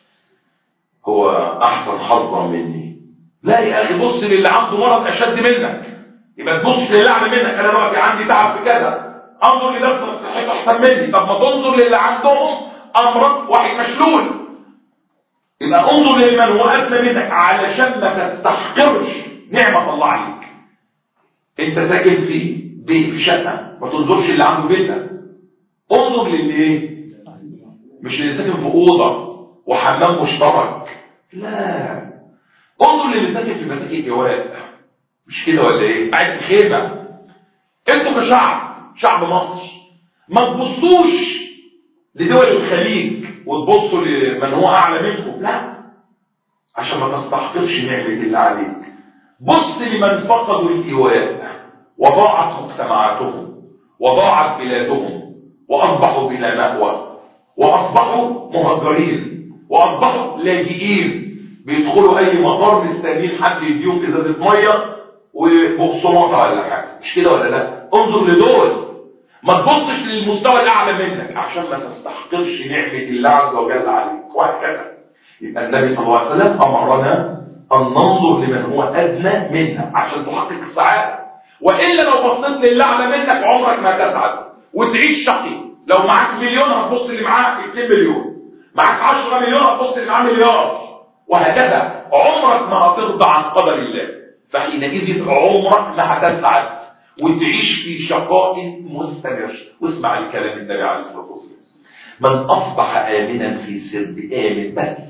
هو أحسن حظا مني لا يا أخي بص للي عنده مرض أشد منك يبقى تبص للي أعلى منك أنا دلوقتي عندي تعب في كذا انظر لنفسك صحته أحسن مني طب ما تنظر للي عندهم أمراض واحد مشلول يبقى انظر لمن هو أدنى منك علشان ما تستحقرش نعمة الله عليك انت ساكن في بيت في شقة ما تنظرش اللي عنده بيتك انظر للي ايه مش اللي ساكن في أوضة وحمام مشترك لا انظر للي ساكن في مساكن جواد مش كده ولا ايه قاعد في خيمة انتوا كشعب شعب مصر ما تبصوش لدول الخليج وتبصوا لمن هو اعلى منكم لا عشان ما تستحقرش نعمه الله عليك بص لمن فقدوا الايواء وضاعت مجتمعاتهم وضاعت بلادهم واصبحوا بلا مأوى واصبحوا مهجرين واصبحوا لاجئين بيدخلوا اي مطار مستنيين حد يديهم ازازه ميه وبقسماطه ولا حاجه مش كده ولا لا انظر لدول ما تبصش للمستوى الاعلى منك عشان ما تستحقرش نعمه الله عز وجل عليك وهكذا يبقى النبي صلى الله عليه وسلم امرنا ان ننظر لمن هو ادنى منا عشان تحقق السعاده والا لو بصيت للي اعلى منك عمرك ما تسعد وتعيش شقي لو معاك مليون هتبص اللي معاه 2 مليون معاك 10 مليون هتبص اللي معاه مليار وهكذا عمرك ما هترضى عن قدر الله فحينئذ عمرك ما هتسعد وتعيش في شقاء مستمر واسمع الكلام النبي عليه الصلاه والسلام من اصبح امنا في سر امن بس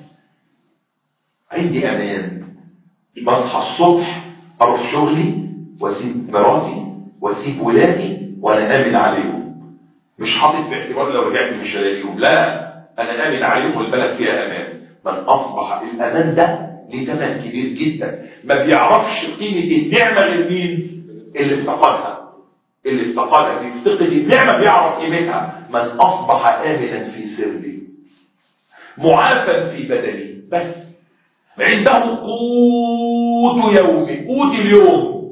عندي امان بصحى الصبح اروح شغلي واسيب مراتي واسيب ولادي وانا امن عليهم مش حاطط في اعتبار لو رجعت مش هلاقيهم لا انا امن عليهم والبلد فيها امان من اصبح الامان ده ليه ثمن كبير جدا ما بيعرفش قيمه النعمه غير مين اللي افتقدها اللي افتقدها بيفتقد النعمة بيعرف قيمتها من أصبح آمنا في سري معافى في بدني بس عنده قوت يومي قوت اليوم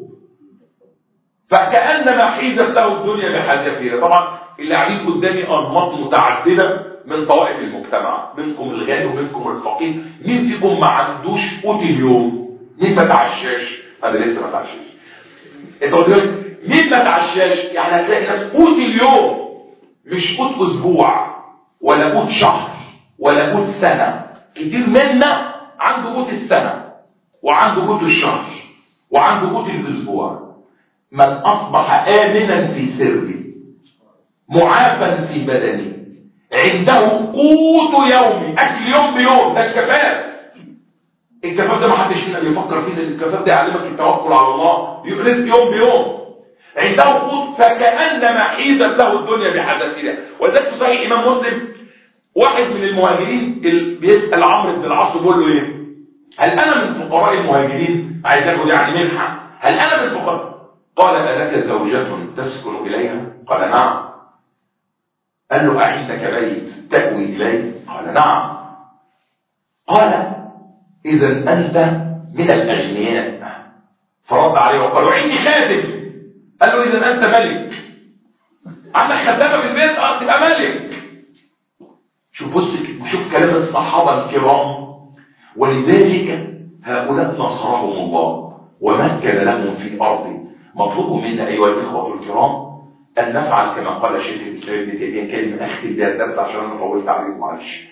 فكأنما حيزت له الدنيا بحذافيرها طبعا اللي قاعدين قدامي أنماط متعددة من طوائف المجتمع منكم الغني ومنكم الفقير مين فيكم ما عندوش قوت اليوم مين ما تعشاش هذا لسه ما تعشاش انت قلت مين ما تعشاش يعني هتلاقي ناس قوت اليوم مش قوت اسبوع ولا قوت شهر ولا قوت سنه كتير منا عنده قوت السنه وعنده قوت الشهر وعنده قوت الاسبوع من اصبح امنا في سري معافا في بدني عنده قوت يومي اكل يوم بيوم ده الكفاف الكفاف ده ما حدش فينا بيفكر فيه ان الكفاف ده يعلمك التوكل على الله يرزق يوم بيوم عنده قوت فكانما حيزت له الدنيا بحذافيرها ولذلك في صحيح امام مسلم واحد من المهاجرين اللي بيسال عمرو بن العاص بيقول له ايه هل انا من فقراء المهاجرين عايز اخد يعني منحه هل انا من فقراء قال الك زوجة تسكن اليها قال نعم قال له اعندك بيت تأوي اليه قال نعم قال اذا انت من الاغنياء فرد عليه وقال عندي خادم قال له اذا انت ملك عندك خدامه في البيت اه تبقى ملك شوف بص شوف كلام الصحابه الكرام ولذلك هؤلاء نصرهم الله ومكن لهم في ارضه مطلوب منا ايها الاخوه الكرام ان نفعل كما قال شيخ الاسلام ابن تيميه كلمه اختم بها الدرس عشان انا طولت عليكم معلش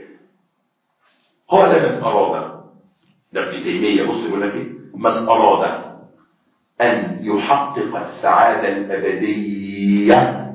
قال من اراد ده ابن تيميه بص يقول لك ايه من اراد ان يحقق السعاده الابديه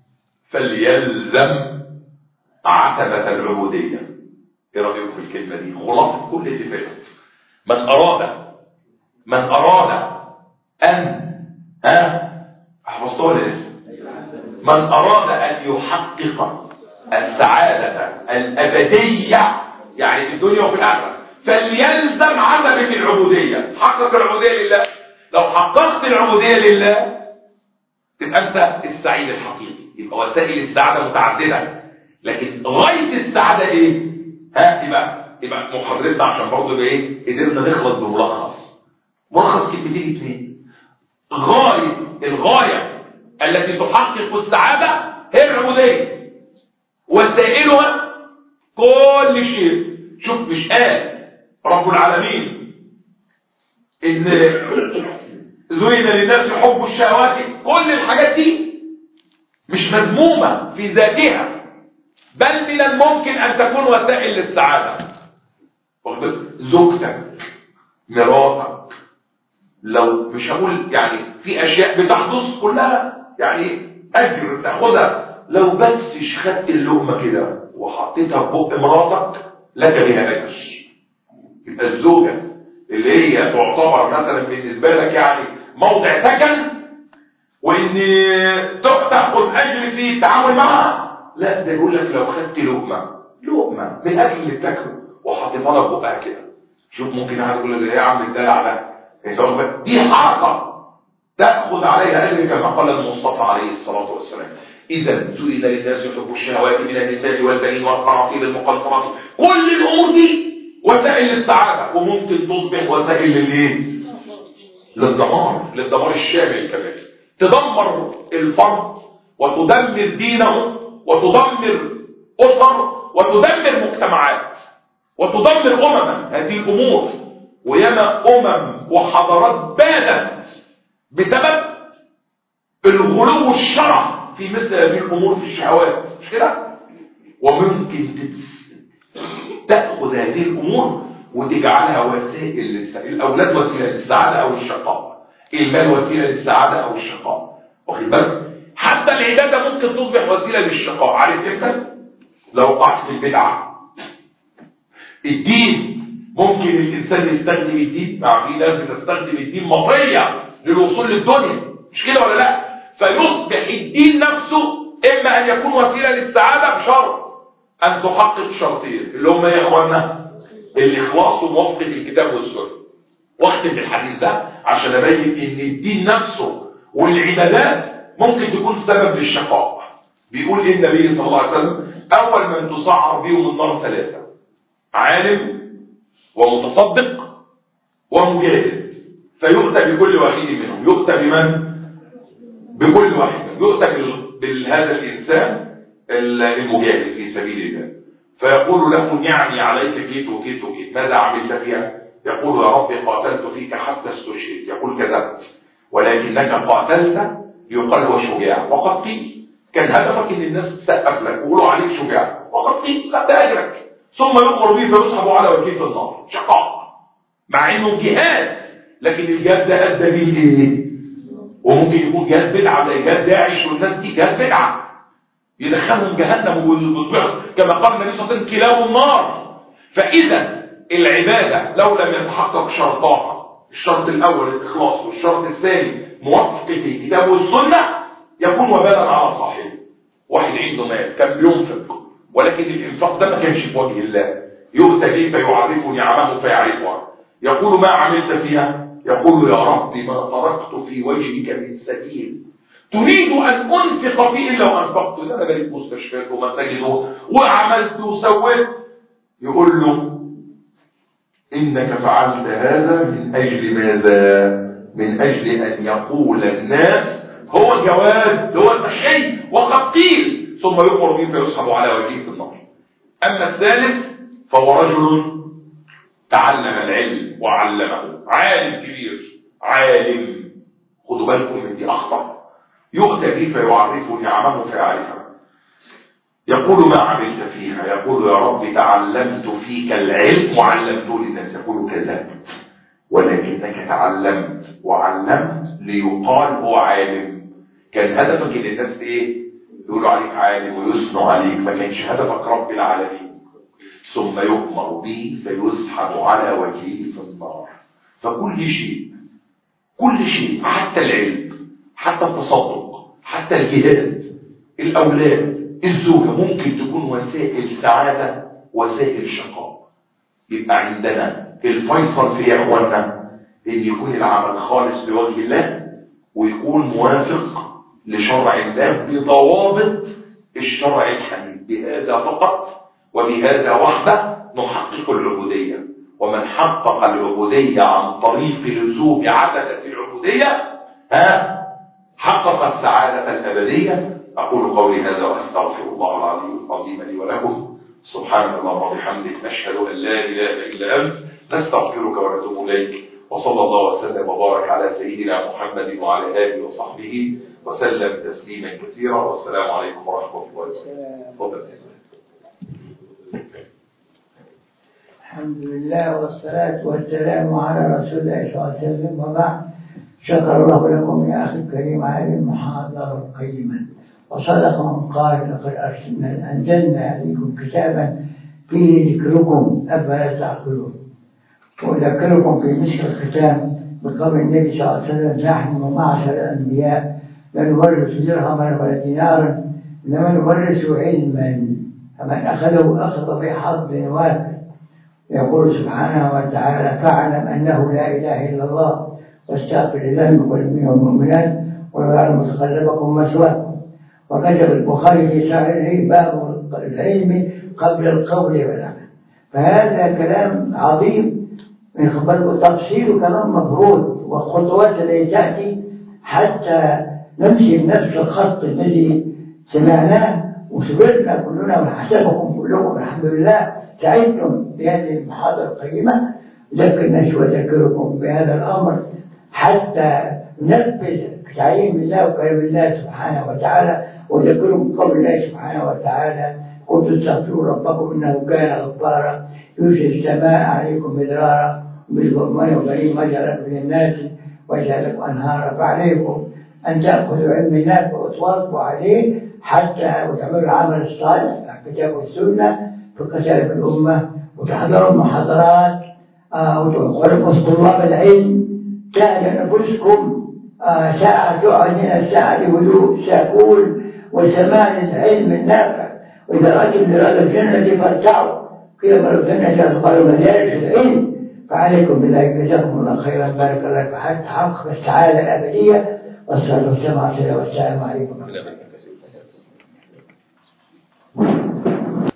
فليلزم عتبه العبوديه ايه رايكم في الكلمه دي خلاصه كل اللي فات من اراد من اراد ان ها حفظتوها الاسم من اراد ان يحقق السعاده الابديه يعني في الدنيا وفي الاخره فليلزم عتبه العبوديه حقق العبوديه لله لو حققت العبوديه لله تبقى انت السعيد الحقيقي يبقى وسائل السعاده متعدده لكن غايه السعاده ايه ها يبقى يبقى محاضرتنا عشان برضه يبقى ايه قدرنا نخلص بملخص ملخص كلمتين اثنين غايه الغايه التي تحقق السعاده هي العبوديه وسائلها كل شيء شوف مش قال رب العالمين ان زين للناس حب الشهوات كل الحاجات دي مش مذمومه في ذاتها بل من الممكن ان تكون وسائل للسعاده زوجتك مراتك لو مش هقول يعني في اشياء بتحدث كلها يعني اجر تاخدها لو بس خدت اللقمه كده وحطيتها في بق مراتك لك بها اجر يبقى الزوجه اللي هي تعتبر مثلا بالنسبه لك يعني موضع سكن وان تاخذ اجر في التعامل معها لا ده يقول لك لو خدت لقمه لقمه من اجل اللي بتاكله وحطيتها لك بقها كده شوف ممكن واحد يقول لك ايه يا عم الدلع ده دي حركه تاخذ عليها اجر كما قال المصطفى عليه الصلاه والسلام اذا سئل للناس حب الشهوات من النساء والبنين والقناطير المقنطره كل الامور دي وسائل للسعاده وممكن تصبح وسائل للايه للدمار للدمار الشامل كمان تدمر الفرد وتدمر دينه وتدمر اسر وتدمر مجتمعات وتدمر امما هذه الامور وياما امم وحضارات بادت بسبب الغلو الشرع في مثل هذه الامور في الشهوات مش كده وممكن تاخذ هذه الامور وتجعلها وسائل للسعادة. الاولاد وسيله للسعاده او الشقاء المال وسيله للسعاده او الشقاء واخد بالك حتى العباده ممكن تصبح وسيله للشقاء عارف امتى لو وقعت في البدعه الدين ممكن الانسان يستخدم الدين مع في ناس بتستخدم الدين مطيه للوصول للدنيا مش كده ولا لا فيصبح الدين نفسه اما ان يكون وسيله للسعاده بشرط ان تحقق شرطين اللي هم يا اخوانا الاخلاص وموافقه الكتاب والسنه واختم بالحديث ده عشان ابين ان الدين نفسه والعبادات ممكن تكون سبب للشقاء بيقول ايه النبي صلى الله عليه وسلم اول من تسعر بهم النار ثلاثه عالم ومتصدق ومجاهد فيؤتى بكل واحد منهم يؤتى بمن بكل واحد يؤتى بهذا الانسان المجاهد في سبيل الله فيقول له نعمي عليك جيت وجيت وجيت ماذا عملت فيها يقول يا رب قاتلت فيك حتى استشهد يقول كذبت ولكنك قاتلت يقال هو شجاع وقد قيل كان هدفك ان الناس تسقف لك ويقولوا عليك شجاع وقد قيل خدت اجرك ثم يؤمر به فيسحب على وجهه في النار شقاء مع انه جهاد لكن الجهاد ده ادى به ايه وممكن يكون جهاد بدعه زي جهاد داعش والناس دي جهاد بدعه يدخلهم جهنم والبعض كما قال النبي صلى الله عليه وسلم كلاو النار فإذا العبادة لو لم يتحقق شرطها الشرط الأول الإخلاص والشرط الثاني موافقة الكتاب والسنة يكون وبالا على صاحبه واحد عنده مال كان بينفق ولكن الإنفاق ده ما كانش في وجه الله يؤتى به فيعرف نعمه فيعرفها يقول ما عملت فيها يقول يا ربي ما تركت في وجهك من سبيل تريد أن أنفق فيه إلا وأنفقت إذا أنا بنيت مستشفيات ومساجد وعملت وسويت يقول له إنك فعلت هذا من أجل ماذا من أجل أن يقول الناس هو جواد هو الشيء وقد قيل ثم يؤمر به فيسحب على وجهه في النار أما الثالث فهو رجل تعلم العلم وعلمه عالم كبير عالم خدوا بالكم من دي أخطر يؤتى به فيعرف نعمه فيعرفها يقول ما عملت فيها يقول يا رب تعلمت فيك العلم وعلمته للناس يقول كذبت ولكنك تعلمت وعلمت ليقال هو عالم كان هدفك ان الناس ايه يقولوا عليك عالم ويثنوا عليك ما كانش هدفك رب العالمين ثم يؤمر به فيسحب على وجهه في النار فكل شيء كل شيء حتى العلم حتى التصدق حتى الجهاد الأولاد الزوجة ممكن تكون وسائل سعادة وسائل شقاء يبقى عندنا الفيصل في اخواننا ان يكون العمل خالص لوجه الله ويكون موافق لشرع الله بضوابط الشرع الحميد بهذا فقط وبهذا وحده نحقق العبودية ومن حقق العبودية عن طريق لزوم عددة العبودية ها حقق السعادة الأبدية أقول قولي هذا وأستغفر الله العظيم العظيم لي ولكم سبحانك اللهم وبحمدك نشهد أن لا إله إلا أنت نستغفرك ونتوب إليك وصلى الله وسلم وبارك على سيدنا محمد وعلى آله وصحبه وسلم تسليما كثيرا والسلام عليكم ورحمة الله وبركاته الحمد لله والصلاة والسلام على رسول الله صلى الله عليه وسلم وبعد شكر الله لكم يا أخي الكريم هذه المحاضرة القيمة وصدق من قال لقد أرسلنا أنزلنا عليكم كتابا فيه ذكركم أفلا تعقلون وأذكركم في مسك الختام بقول النبي صلى الله عليه وسلم نحن معشر الأنبياء لا نورث درهما ولا دينارا إنما نورث علما فمن أخذه أخذ بحظ وافر يقول سبحانه وتعالى فاعلم أنه لا إله إلا الله واستغفر لذنبك وللمؤمنين والمؤمنات ويرى متقلبكم مثواكم وكتب البخاري في صحيحه باب العلم قبل القول والعمل فهذا كلام عظيم من خبر تفصيله كمان مفروض والخطوات التي تأتي حتى نمشي بنفس الخط الذي سمعناه وصبرنا كلنا وحسبكم كلكم الحمد لله سعدتم بهذه المحاضرة القيمة ذكرنا وذكركم بهذا الأمر حتى ننفذ تعليم الله وكلام الله سبحانه وتعالى وذكركم قول الله سبحانه وتعالى قلت استغفروا ربكم انه كان غفارا يرسل السماء عليكم مدرارا بالغرمان وغريم وجعل من الناس وجعل لكم انهارا فعليكم ان تاخذوا علم الناس وتواظبوا عليه حتى وتعملوا العمل الصالح الكتاب والسنه في كتاب الامه وتحضروا المحاضرات آه وتخلقوا طلاب العلم كان نفسكم آه ساعة تقعد هنا ساعة لهدوء ساكون وسماع العلم النافع وإذا رجل لراد الجنة فارتعوا قيل من الجنة قالوا مجالس العلم فعليكم بذلك جزاكم الله خيرا بارك الله فيكم حتى تحقق السعادة الأبدية والصلاة والسلام على والسلام عليكم ورحمة الله